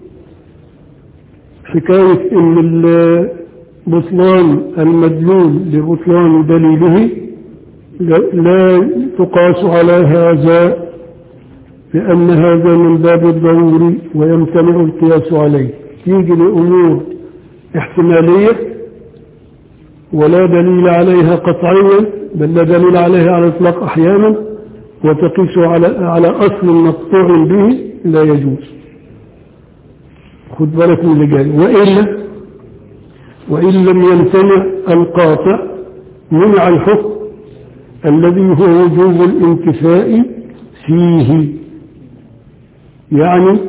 حكاية ان ال- بطلان المدلول لبطلان دليله لا- لا تقاس على هذا لأن هذا من باب الضروري ويمتنع القياس عليه يجي لأمور احتمالية ولا دليل عليها قطعيا بل لا دليل عليها على الإطلاق أحيانا وتقيس على على أصل مقطوع به لا يجوز خد بالك من اللي جاي وإلا وإن لم يمتنع القاطع منع الحكم الذي هو وجوب الانتفاء فيه يعني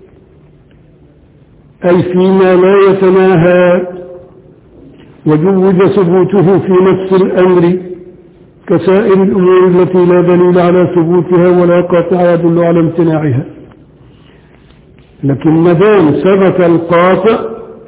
أي فيما لا يتناهى وجوز ثبوته في نفس الأمر كسائر الأمور التي لا دليل على ثبوتها ولا قاطع يدل على امتناعها لكن ما دام ثبت القاطع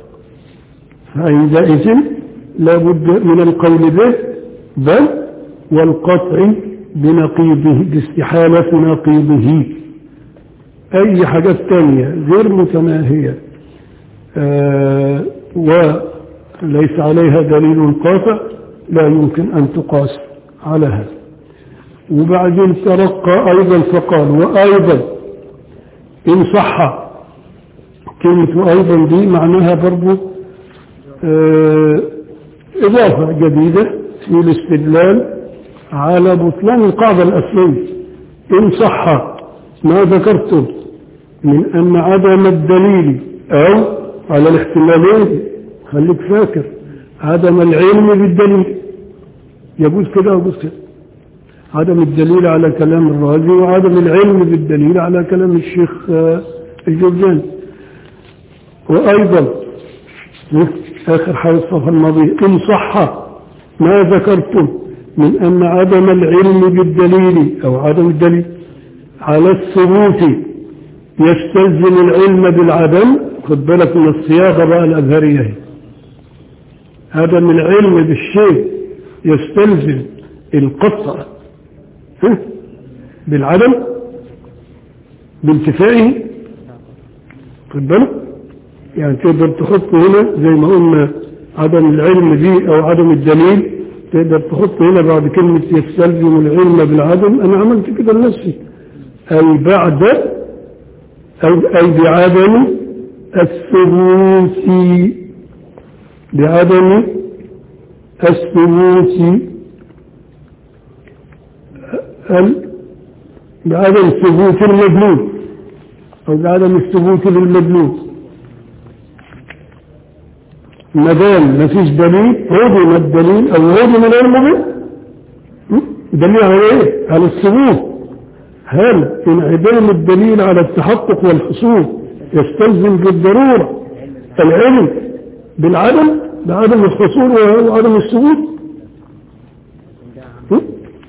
فعندئذ لا بد من القول به بل والقطع بنقيضه باستحالة نقيضه أي حاجات تانية غير متناهية آه وليس عليها دليل قاطع لا يمكن أن تقاس على هذا وبعدين ترقى أيضا فقال وأيضا إن صح كلمة أيضا دي معناها برضو آه إضافة جديدة في الاستدلال على بطلان القاعدة الأصلية إن صح ما ذكرتم من أن عدم الدليل أو على الاحتمالين خليك فاكر عدم العلم بالدليل يجوز كده ويجوز كده عدم الدليل على كلام الرازي وعدم العلم بالدليل على كلام الشيخ آه، الجرجاني وأيضا آخر حاجة الصفحة الماضية إن صح ما ذكرتم من أن عدم العلم بالدليل أو عدم الدليل على الثبوت يستلزم العلم بالعدم خد بالك من الصياغة بقى الأزهرية هي. عدم العلم بالشيء يستلزم القطع ها؟ بالعدم بانتفائه خد بالك يعني تقدر تحط هنا زي ما قلنا عدم العلم به او عدم الدليل تقدر تحط هنا بعد كلمة يستلزم العلم بالعدم انا عملت كده لنفسي اي بعد أو اي بعدم الثبوت بعدم الثبوت ال- بعدم ثبوت المدلول أو بعدم الثبوت للمدلول ما دام ما فيش دليل هدم الدليل أو هدم العلم به م? دليل على إيه؟ على الثبوت هل انعدام الدليل على التحقق والحصول يستلزم بالضرورة العلم بالعدم بعدم الحصول وعدم الثبوت م?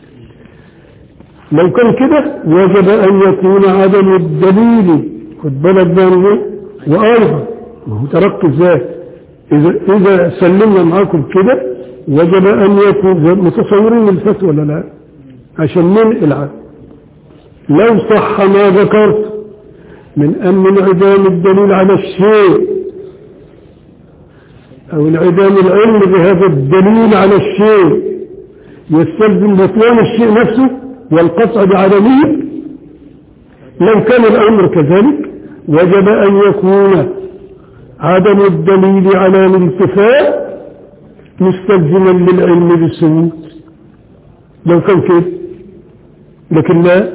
لو كان كده وجب أن يكون عدم الدليل خد بالك بقى من إيه؟ وأيضا ما هو تركز ازاي إذا, إذا سلمنا معاكم كده وجب أن يكون زي- متصورين الفتوى ولا لا عشان ننقل عنه لو صح ما ذكرت من أن انعدام الدليل على الشيء أو انعدام العلم بهذا الدليل على الشيء يستلزم بطلان الشيء نفسه والقطع بعدمه لو كان الأمر كذلك وجب أن يكون عدم الدليل على الانتفاء مستلزما للعلم بالثبوت لو كان كده لكن لا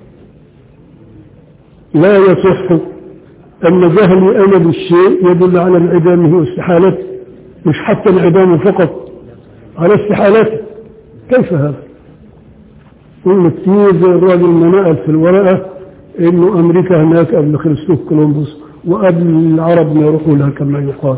لا يصح أن جهل أنا بالشيء يدل على انعدامه واستحالته مش حتى انعدامه فقط على استحالته كيف هذا؟ قلنا كتير زي الراجل ما نقل في الورقة انه امريكا هناك قبل كريستوف كولومبوس وقبل العرب ما يروحوا لها كما يقال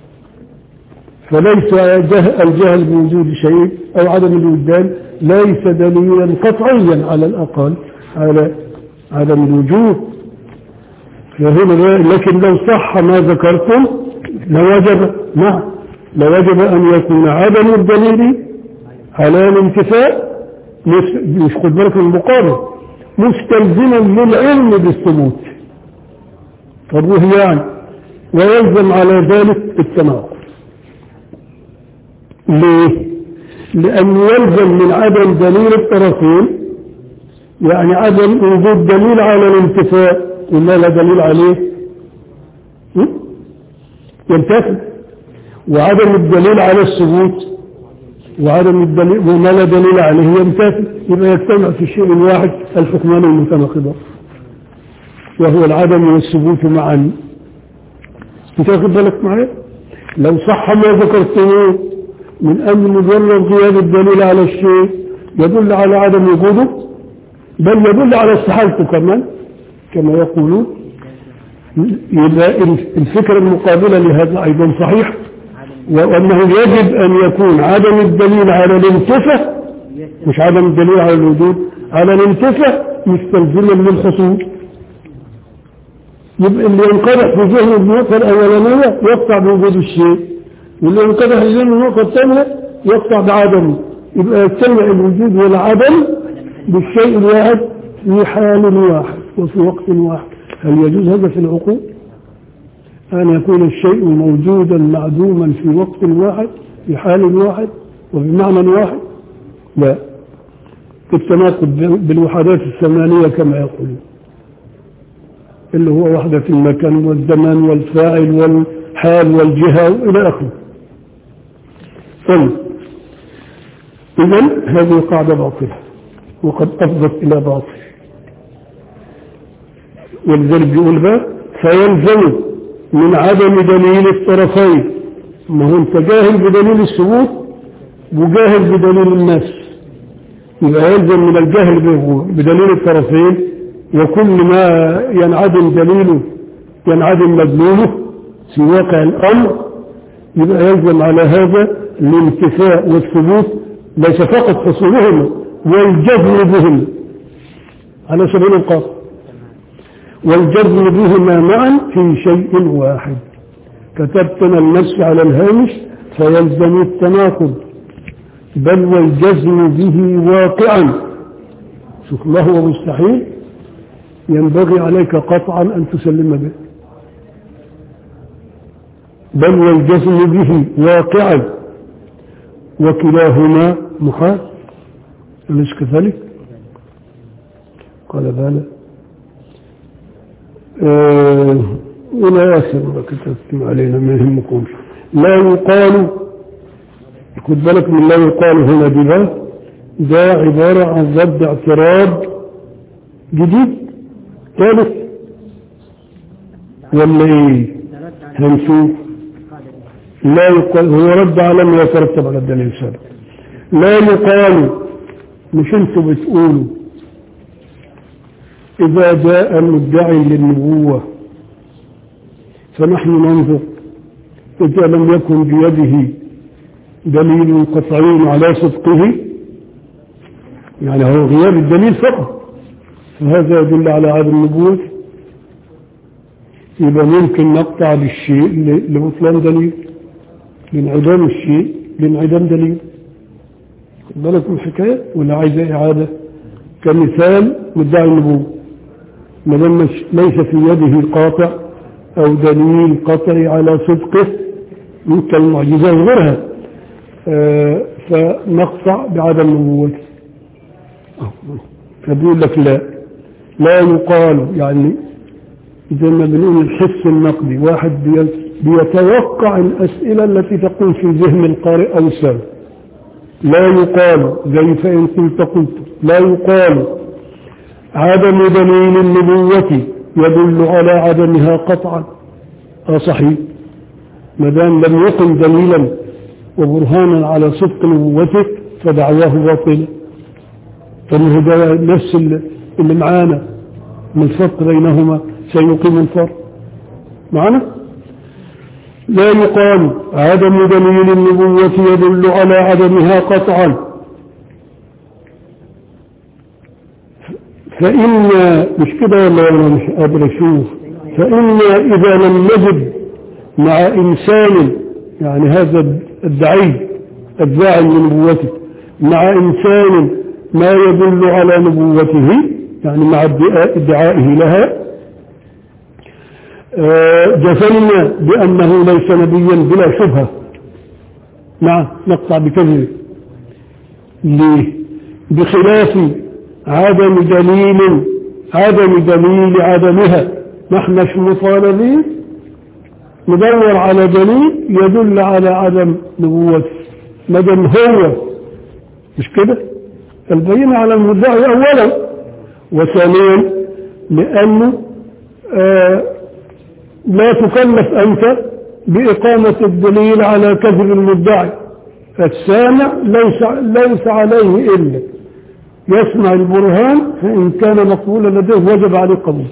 فليس جه- الجهل بوجود شيء او عدم الوجدان ليس دليلا قطعيا على الاقل على عدم الوجود فهنا لا- لكن لو صح ما ذكرتم لوجب نعم لوجب أن يكون عدم الدليل على الانتفاء مش مش خد بالك من المقابل مستلزما للعلم بالثبوت طب وهي يعني ويلزم على ذلك التناقض ليه؟ لأن يلزم من عدم دليل الطرفين يعني عدم وجود دليل على الانتفاء وما لا دليل عليه م? ينتفي وعدم الدليل على الثبوت وعدم الدليل وما لا دليل عليه ينتفي يبقى يجتمع في شيء واحد الحكمان المتناقضان وهو العدم والثبوت معا انت واخد بالك معايا لو صح ما ذكرتموه من أن مجرد غياب الدليل على الشيء يدل على عدم وجوده بل يدل على استحالته كمان كما يقولون يبقى الفكرة المقابلة لهذا أيضا صحيح وأنه يجب أن يكون عدم الدليل على الانتفة مش عدم الدليل على الوجود على الانتفة مستلزما للخصوص يبقى اللي ينقدح في ذهن النقطة الأولانية يقطع بوجود الشيء واللي ينقدح في ذهن النقطة الثانية يقطع بعدمه يبقى يجتمع الوجود والعدم بالشيء الواحد في حال واحد وفي وقت واحد هل يجوز هذا في العقول أن يكون الشيء موجودا معدوما في وقت واحد في حال واحد وبمعنى واحد لا التناقض بالوحدات الثمانية كما يقولون اللي هو وحدة المكان والزمان والفاعل والحال والجهة إلى آخره طيب إذا هذه قاعدة باطلة وقد أفضت إلى باطل ولذلك بيقول بقى فيلزم من عدم دليل الطرفين ما هو انت جاهل بدليل الثبوت وجاهل بدليل النفس يبقى يلزم من الجهل بدليل الطرفين وكل ما ينعدم دليله ينعدم مدلوله في واقع الأمر يبقى يلزم على هذا الانتفاء والثبوت ليس فقط حصولهما والجزم بهما على سبيل القصد والجزم بهما معا في شيء واحد كتبتنا النفس على الهامش فيلزم التناقض بل والجزم به واقعا شوف ما هو مستحيل ينبغي عليك قطعا أن تسلم به بل والجزم به واقعا وكلاهما محال أليس كذلك قال بلى آه إلى آخر ما كتبتم علينا ما يهمكم لا يقال خد بالك من لا يقال هنا بها ده عبارة عن رد اعتراض جديد ثالث ولا ايه هنشوف لا يقال هو رد على ما يترتب على الدليل السابق لا يقال مش انتوا بتقولوا إذا جاء المدعي للنبوة فنحن ننظر إذا لم يكن بيده دليل قطعي على صدقه يعني هو غياب الدليل فقط فهذا يدل على عدم النبوة يبقى ممكن نقطع بالشيء لبطلان دليل لانعدام الشيء لانعدام دليل خد بالك من الحكاية ولا عايزة إعادة كمثال مدعي النبوة ما دام ليس في يده قاطع أو دليل قطعي على صدقه كالمعجزة وغيرها آه فنقطع بعدم نبوته فبيقول لك لا لا يقال يعني زي ما بنقول الحس النقدي واحد بيتوقع الأسئلة التي تكون في ذهن القارئ أو السامع لا يقال زي فإن كنت قلت لا يقال عدم دليل النبوة يدل على عدمها قطعا اه صحيح ما دام لم يكن دليلا وبرهانا على صدق نبوته فدعواه باطلا فمه ده نفس اللي معانا من الفرق بينهما سيقيم الفرق معنا لا يقال عدم دليل النبوة يدل على عدمها قطعا فإن مش كده ولا أنا مش قادر أشوف فإن إذا لم نجد مع إنسان يعني هذا الدعي الداعي لنبوته مع إنسان ما يدل على نبوته يعني مع ادعاء- ادعائه لها آه، جزمنا بأنه ليس نبيا بلا شبهة نعم نقطع بكذبه ليه بخلاف عدم دليل عدم دليل عدمها نحن مش مطالبين ندور على دليل يدل على عدم نبوته ما دام هو مش كده البينة على المدعي أولا وثانيا لأنه آه لا تكلف أنت بإقامة الدليل على كذب المدعي السامع ليس ليس عليه إلا يسمع البرهان فإن كان مقبولا لديه وجب عليه قبوله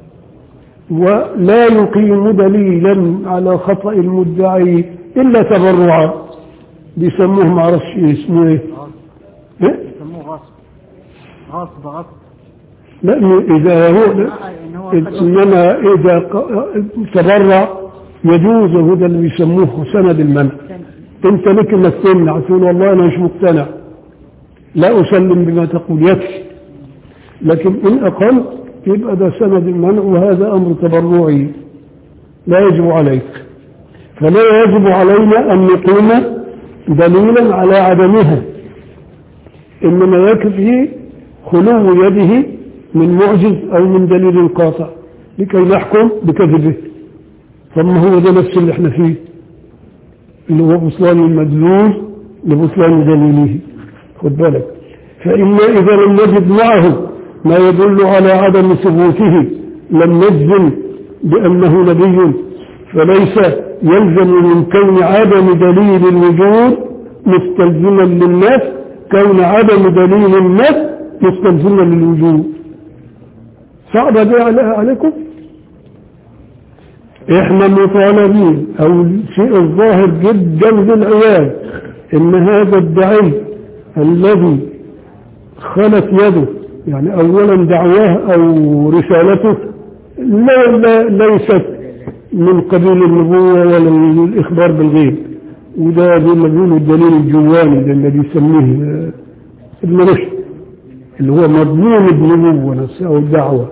ولا يقيم دليلا على خطأ المدعي إلا تبرعا بيسموه معرفش اسمه ايه إيه؟ يسموه غصب غصب غصب لأنه إذا هو آه، إن هو قد- إنما إذا ق- تبرع يجوز هذا اللي بيسموه سند المنع أنت لك إنك تمنع تقول والله أنا مش مقتنع لا أسلم بما تقول يكفي لكن إن أقل يبقى ده سند المنع وهذا أمر تبرعي لا يجب عليك فلا يجب علينا أن نقيم دليلا على عدمها إنما يكفي خلو يده من معجز أو من دليل قاطع لكي نحكم بكذبه ثم هو ده نفس اللي احنا فيه اللي هو بطلان المدلول لبطلان دليله خد بالك فإنا إذا لم نجد معه ما يدل على عدم ثبوته لم نجزم بأنه نبي فليس يلزم من كون عدم دليل الوجود مستلزما للناس كون عدم دليل الناس مستلزما للوجود صعب دي على- عليكم احنا مطالبين او الشيء الظاهر جدا للعيان ان هذا الدعي الذي خلت يده يعني اولا دعواه او رسالته لا, لا ليست من قبيل النبوة ولا من الاخبار بالغيب وده زي ما بيقولوا الدليل الجواني ده اللي بيسميه آه، ابن رشد اللي هو مضمون النبوة نفسها او الدعوة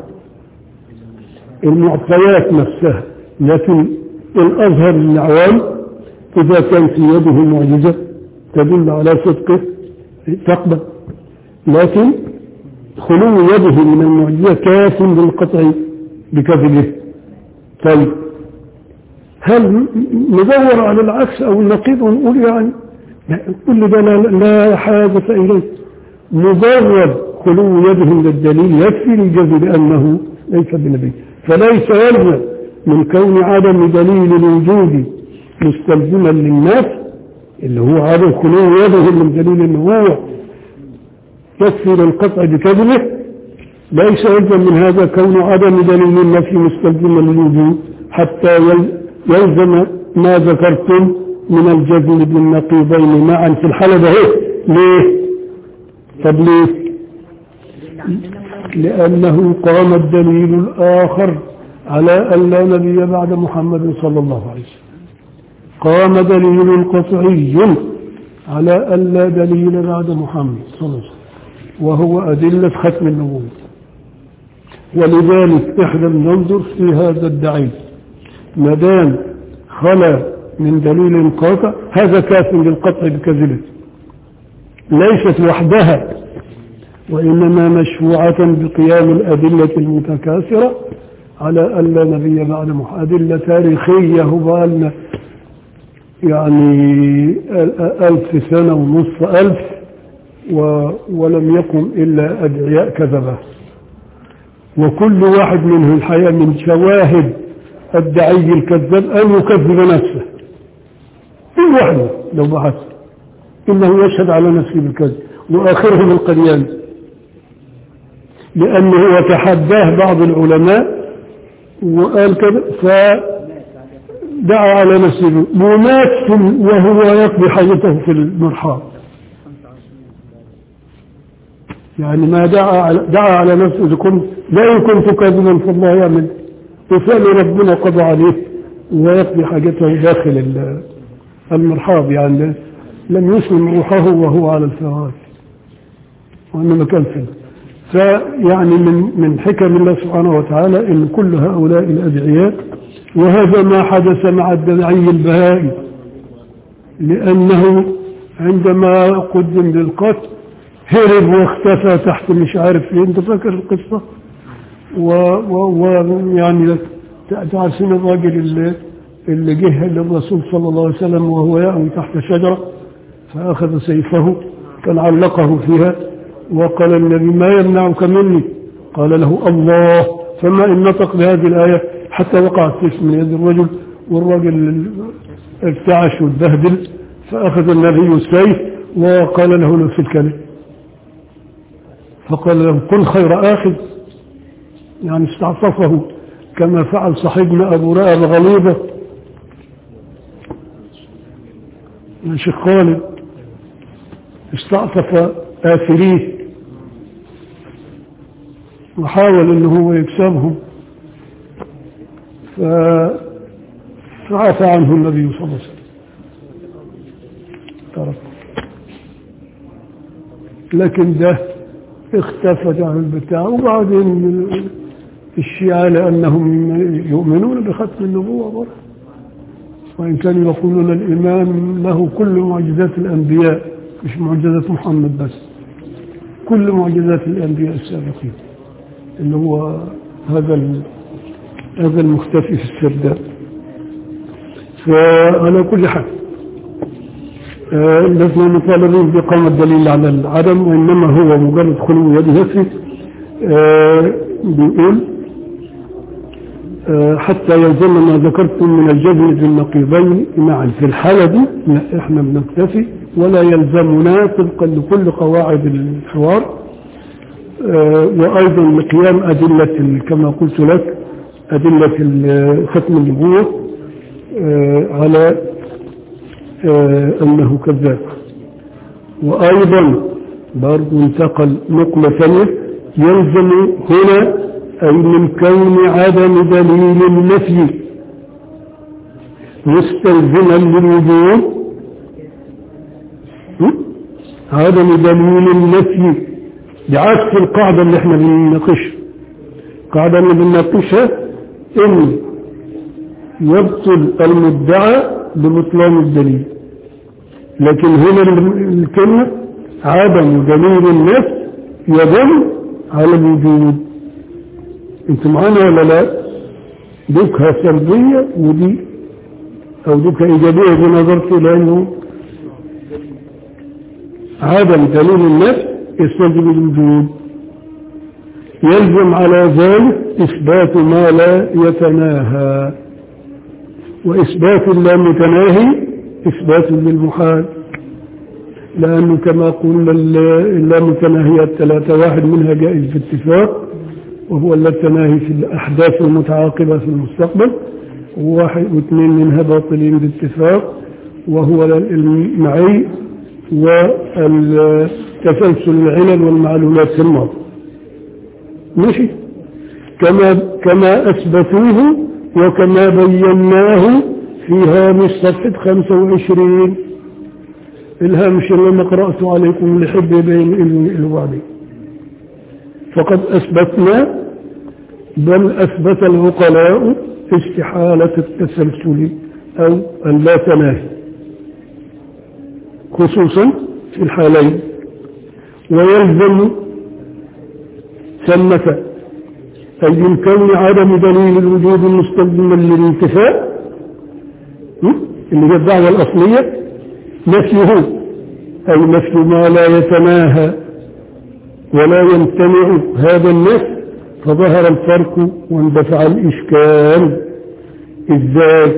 المعطيات نفسها لكن الأظهر للعوام إذا كان في يده معجزة تدل على صدقه تقبل لكن خلو يده من المعجزة كاف بالقطع بكذبه طيب هل ندور على العكس أو النقيض ونقول يعني لا، كل ده لا, لا حاجة إليه مجرد خلو يده من الدليل يكفي للجزم بأنه ليس بنبي فليس يلزم من كون عدم دليل الوجود مستلزما للناس اللي هو عدم خلو يده من دليل النبوة يكفي للقطع بكذبه ليس يلزم من هذا كون عدم دليل النفي مستلزما للوجود حتى يل- يلزم ما ذكرتم من الجزم بالنقيضين معا في الحالة ده ليه؟ طب ليه؟ لأنه قام الدليل الآخر على أن لا نبي بعد محمد صلى الله عليه وسلم قام دليل قطعي على أن لا دليل بعد محمد صلى الله عليه وسلم وهو أدلة ختم النبوة ولذلك احنا ننظر في هذا الدعي ما دام خلا من دليل قاطع هذا كاف للقطع بكذبه ليست وحدها وإنما مشروعة بقيام الأدلة المتكاثرة على أن لا نبي بعد محمد أدلة تاريخية هو أن يعني ألف سنة ونصف ألف و ولم يقم إلا أدعياء كذبة وكل واحد منهم الحقيقة من شواهد الدعي الكذاب أن يكذب نفسه كل واحد لو بحث إنه يشهد على نفسه بالكذب وآخرهم القريان لأنه تحداه بعض العلماء وقال كذا فدعا على نفسه ومات وهو يقضي حاجته في المرحاض يعني ما دعا على, دعا على نفسه إذا كنت لا إن كنت كاذبا فالله يعمل وفعل ربنا قضى عليه ويقضي حاجته داخل ال المرحاض يعني لم يسلم روحه وهو على الفراش وإنما كان فيه فيعني من من حكم الله سبحانه وتعالى ان كل هؤلاء الادعياء وهذا ما حدث مع الداعي البهائي لانه عندما قدم للقتل هرب واختفى تحت مش عارف ايه انت فاكر القصه ويعني تعرفين الراجل اللي اللي جه للرسول صلى الله عليه وسلم وهو يأوي تحت شجرة فأخذ سيفه كان علقه فيها وقال النبي ما يمنعك مني قال له الله فما إن نطق بهذه الآية حتى وقع السيف من يد الرجل والرجل ارتعش واتبهدل فأخذ النبي السيف وقال له نفس الكلمة فقال له كن خير آخذ يعني استعطفه كما فعل صاحبنا أبو رائب غليظة من شيخ خالد استعطف آثريه وحاول انه هو يكسبهم فعفى عنه النبي صلى الله عليه وسلم ترك لكن ده اختفت عن البتاع وبعدين الشيعة لأنهم يؤمنون بختم النبوة برضه وإن كانوا يقولون الإمام له كل معجزات الأنبياء مش معجزات محمد بس كل معجزات الأنبياء السابقين اللي هو هذا هذا المختفي في السرداب فعلى كل حال لسنا مطالبين بإقامة الدليل على العدم وإنما هو مجرد خلو يد نفسه بيقول حتى يلزم ما ذكرتم من الجزم بالنقيضين معا في الحالة دي لا احنا بنكتفي ولا يلزمنا طبقا لكل قواعد الحوار وأيضا لقيام أدلة كما قلت لك أدلة ختم النبوة على أنه كذاب وأيضا برضو انتقل نقلة ثانية يلزم هنا أي من كون عدم دليل النفي مستلزما للوجود عدم دليل النفي بعكس القاعدة اللي احنا بنناقشها القاعدة اللي بنناقشها ان يبطل المدعى ببطلان الدليل لكن هنا الكلمة عدم دليل النفس يدل على الوجود انت معانا ولا لا دوكها سلبية ودي او دوكها ايجابية دي نظرت الى انه عدم دليل النفس يستلزم الوجود يلزم على ذلك إثبات ما لا يتناهى وإثبات اللا متناهي إثبات للمحال لأنه كما قلنا اللا متناهيات ثلاثة واحد منها جائز باتفاق وهو اللا التناهي في الأحداث المتعاقبة في المستقبل وواحد واثنين منها باطلين باتفاق وهو المعي والتسلسل العلل والمعلومات في الماضي ماشي كما كما أثبتوه وكما بيناه في هامش صفحة 25 الهامش اللي أنا قرأته عليكم لحب بين الوعدين فقد أثبتنا بل أثبت العقلاء استحالة التسلسل أو اللا تناهي خصوصا في الحالين ويلزم ثمة أي من كون عدم دليل الوجود مستلزما للانتفاء اللي هي الدعوة الأصلية نفيه أي نفي ما لا يتناهى ولا يمتنع هذا النفي فظهر الفرق واندفع الإشكال إزاي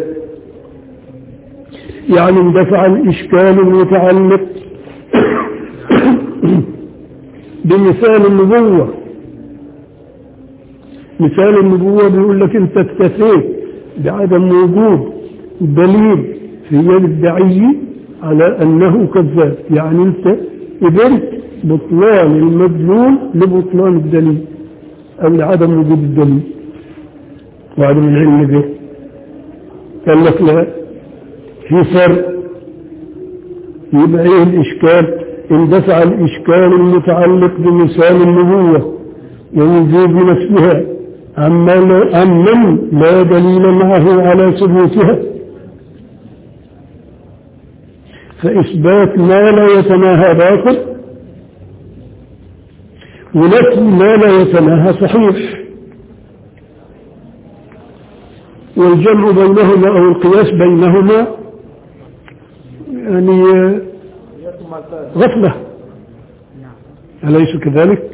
يعني اندفع الإشكال المتعلق بمثال النبوة مثال النبوة بيقول لك انت اكتفيت بعدم وجود دليل في يد الدعي على انه كذاب يعني انت قدرت بطلان المدلول لبطلان الدليل او لعدم وجود الدليل وعدم العلم به قال لك لا في فرق يبقى ايه الاشكال اندفع الاشكال المتعلق بمثال النبوة ووجوب نفسها عما لا- عمن لا دليل معه على ثبوتها فإثبات ما لا يتناهى باطل ونفي ما لا يتناهى صحيح والجمع بينهما أو القياس بينهما يعني آه، يأتوا مع الفارق غفلة أليس كذلك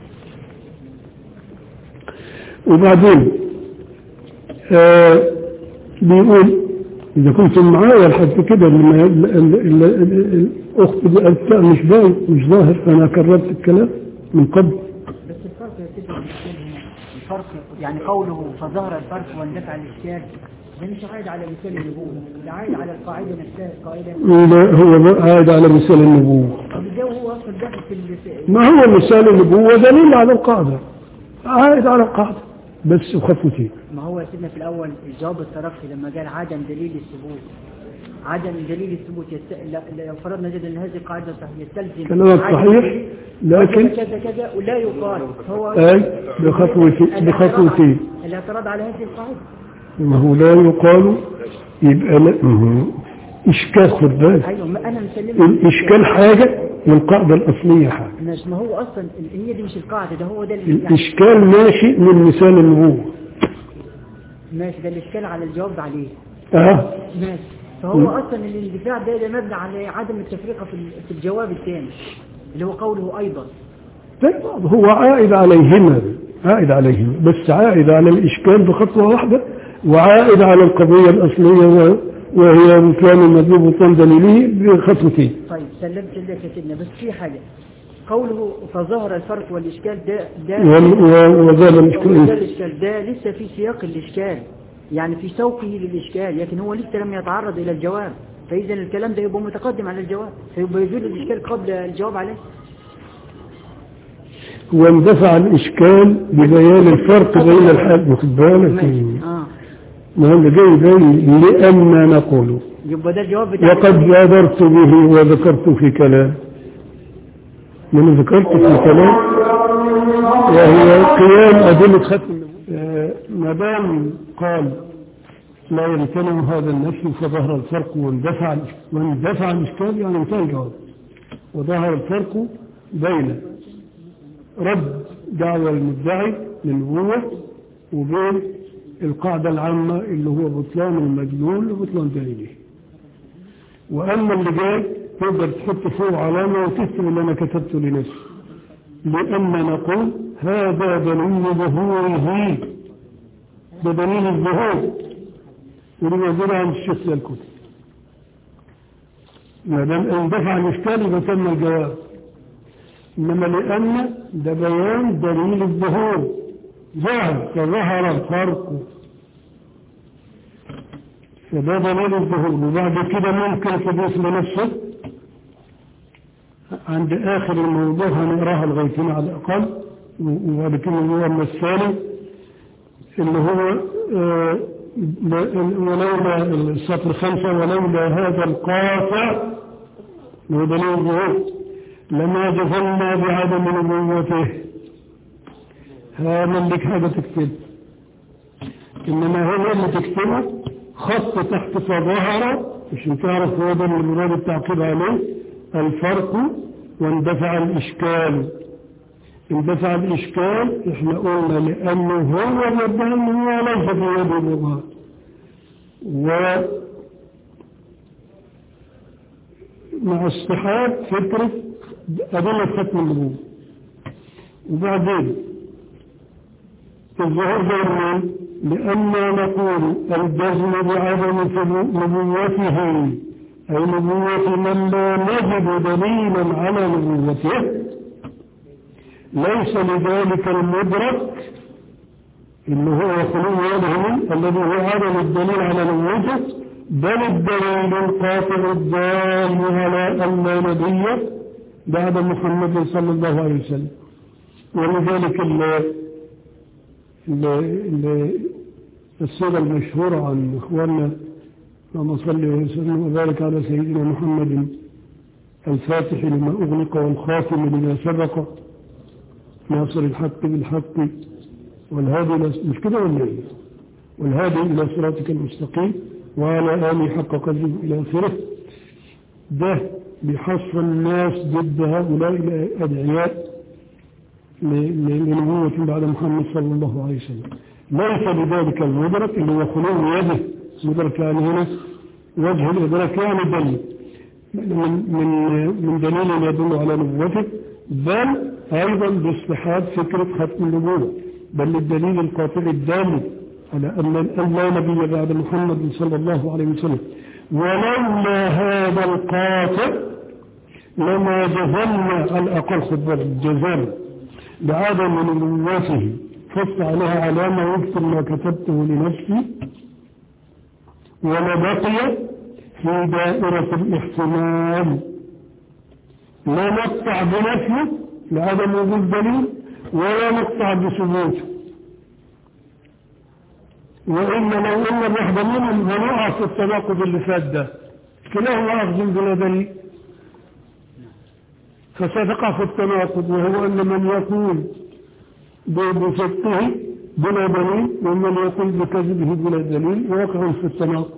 وبعدين آه بيقول إذا كنتم معايا لحد كده لما ال- ال- ال- ال- الأخت دي قالت لا مش باين مش ظاهر أنا كررت الكلام من قبل بس الفرق يا سيدي الإشكال هنا الفرق يعني قوله فظهر الفرق واندفع الإشكال ده مش عايد على مثال النبوة ده عايد على القاعدة نفسها القاعدة لا هو بقى قاعد على مثال النبوة طب ده هو أصلا داخل في ال- ما هو مثال النبوة دليل على القاعدة عائد على القاعدة بس وخفتين ما هو يا سيدنا في الأول الجواب الترقي لما قال عدم دليل الثبوت عدم دليل الثبوت يست... لا- لو فرضنا جدا ان هذه القاعده صحيحه يستلزم كلامك عدم صحيح دليل لكن كذا كذا ولا يقال هو أي بخطوتين بخطوتين الاعتراض على هذه القاعده ما هو لا يقال يبقى لا ما هو إشكال خد بالك ايوه ما انا مسلمه الإشكال حاجة والقاعدة الأصلية حاجة مش ما هو اصلا ال- هي دي مش القاعده ده هو ده اللي يعني الإشكال ناشئ من مثال النبوة ماشي ده الاشكال على الجواب عليه أه ماشي فهو اصلا الاندفاع ده ده مبني على عدم التفرقه في ال- في الجواب الثاني اللي هو قوله ايضا طيب هو عائد عليهما عائد عليهما بس عائد على الإشكال بخطوة واحدة وعائد على القضية الأصلية و- وهي بطلان النبي بطلان دليله بخطوتين طيب سلمت لك يا سيدنا بس في حاجه قوله فظهر الفرق والاشكال ده ده وال- و- وزال ده الإشكال الإشكال ده لسه في سياق الإشكال يعني في سوقه للإشكال لكن هو لسه لم يتعرض إلى الجواب فإذا الكلام ده يبقى متقدم على الجواب فيبقى يزول الإشكال قبل الجواب عليه واندفع الإشكال ببيان الفرق بين الحال واخد بالك ماشي آه ما هو اللي جاي بين لأن نقول يبقى ده الجواب بتاع وقد بادرت به وذكرت في كلام من ذكرت في كلام وهي قيام أدلة ختم النبوة. آه، ما دام قال لا يمتنع هذا النفي فظهر الفرق واندفع الإشكال واندفع الإشكال يعني انتهى الجواب وظهر الفرق بين رد دعوى المدعي للنبوة وبين القاعدة العامة اللي هو بطلان المجنون وبطلان دليله وأما اللي جاي تقدر تحط فوق علامة وتكتب اللي أنا كتبته لنفسي لأن نقول هذا دليل ظهوره ده دليل الظهور ودي موجودة عند الشيخ الكتب ما دام اندفع الإشكال يبقى تم الجواب إنما لأن ده بيان دليل الظهور ظهر فظهر الفرق فده دليل الظهور وبعد كده ممكن تضيف لنفسه عند آخر الموضوع هنقراها لغايتين على الأقل وبعد كده هو الثاني اللي هو آه، ولولا السطر خمسة ولولا هذا القاطع هو دليل الظهور لما جزلنا بعدم نبوته هذا لك هذا تكتب إنما هو اللي تكتبه خط تحت فظهر عشان تعرف هو ده اللي مراد التعقيب عليه الفرق واندفع الإشكال اندفع الإشكال احنا قلنا لأنه هو مبدأ هو ليس في يد اللغات و مع اصطحاب فكرة أدلة ختم النبوة وبعدين الظهور دائما لأننا نقول الجزم بعدم نبوته أي نبوة من لا نجد دليلا على نبوته ليس لذلك المدرك اللي هو خلو وجهه الذي هو عدم الدليل على نبوته بل الدليل القاطع الدال على أن لا نبي بعد محمد صلى الله عليه وسلم ولذلك ال ال ال السيرة المشهورة عن إخواننا اللهم صل وسلم وبارك على سيدنا محمد الفاتح لما أغلق والخاتم لما سبق ناصر الحق بالحق والهادي إلى- مش كده ولا إيه؟ والهادي إلى صراطك المستقيم وعلى آله حق قدره إلى آخره ده بحص الناس ضد هؤلاء الأدعياء ل- ل- لنبوة بعد محمد صلى الله عليه وسلم ليس بذلك المدرك اللي هو خلو يده مدرك يعني هنا وجه الإدراك يعني دليل من من من دليل يدل على نبوته بل أيضا باستحاب فكرة ختم النبوة بل الدليل القاطع الدال على أن أن لا نبي بعد محمد صلى الله عليه وسلم ولولا هذا القاطع لما جزمنا على الأقل خد الجزام بعدم نبوته حط عليها علامة واكتب ما كتبته لنفسي ولبقي في دائرة الاحتمال لا نقطع بنفيه لعدم وجود دليل ولا نقطع بثبوته وإن لو إن الواحدة منهم هنقع في التناقض اللي فات ده كلاهما أخذ بلا دليل فستقع في التناقض وهو أن من يقول ب- بصدقه بلا دليل ومن يقول بكذبه بلا دليل واقع في التناقض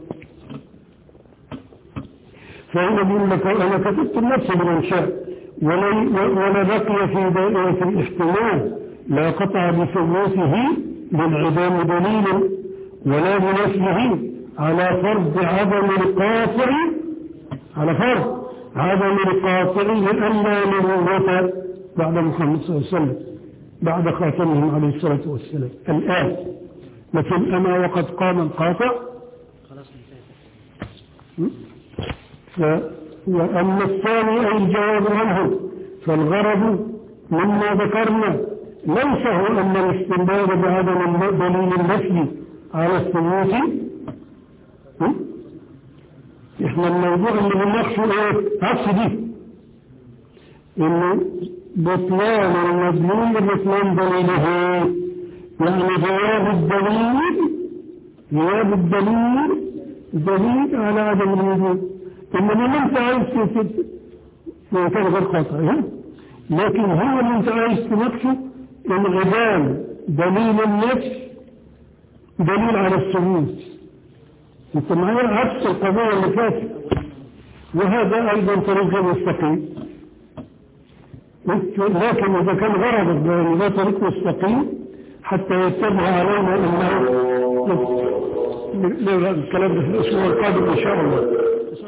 فهنا بيقول لك أنا كتبت النفس بالإنشاء ولا ولا بقي في دائرة الاحتمال لا قطع بثبوته بانعدام دليل ولا بنفيه على فرض عدم القاطع على فرض عدم القاطع لألا نبوة بعد محمد صلى الله عليه وسلم بعد خاتمهم عليه الصلاة والسلام الآن لكن أما وقد قام القاطع خلاص انتهت ف... وأما الثاني أي الجواب عنه فالغرض مما ذكرنا ليس هو أن الاستنباط بعدم دليل النفي على الثبوت م? احنا الموضوع اللي بنناقشه ايه؟ عكس دي انه بطلان المدلول بطلان دليله يعني جواب الدليل جواب الدليل دليل على عدم الوجود انما اللي انت عايز تت- ما كان غير قاطع ها؟ لكن هو اللي انت عايز تناقشه انعدام دليل النفس دليل على الثبوت انت معايا عكس القضيه اللي فاتت وهذا ايضا طريق مستقيم لكن اذا كان غرضك بان ده طريق مستقيم حتى يتبع علينا انه لا الكلام ده في الاسبوع القادم ان شاء الله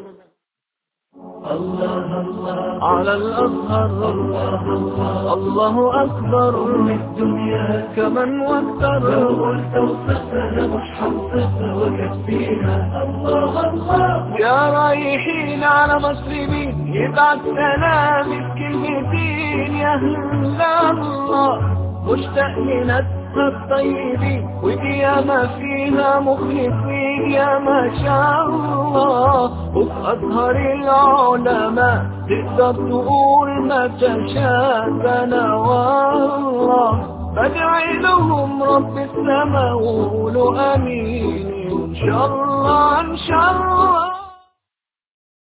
على الأزهر الله أكبر الدنيا كمن وكر قلت وصفنا مش حنصفنا وكفينا الله الله يا رايحين على مسلمين يبعت سلامي بكلمتين يا أهل الله مشتاق لناسها الطيبين ودي ياما فيها مخلصين يا ما شاء الله وفي أزهر العلماء تقدر تقول ما تشاء والله بدعي لهم رب السماء وقولوا امين ان شاء الله ان شاء الله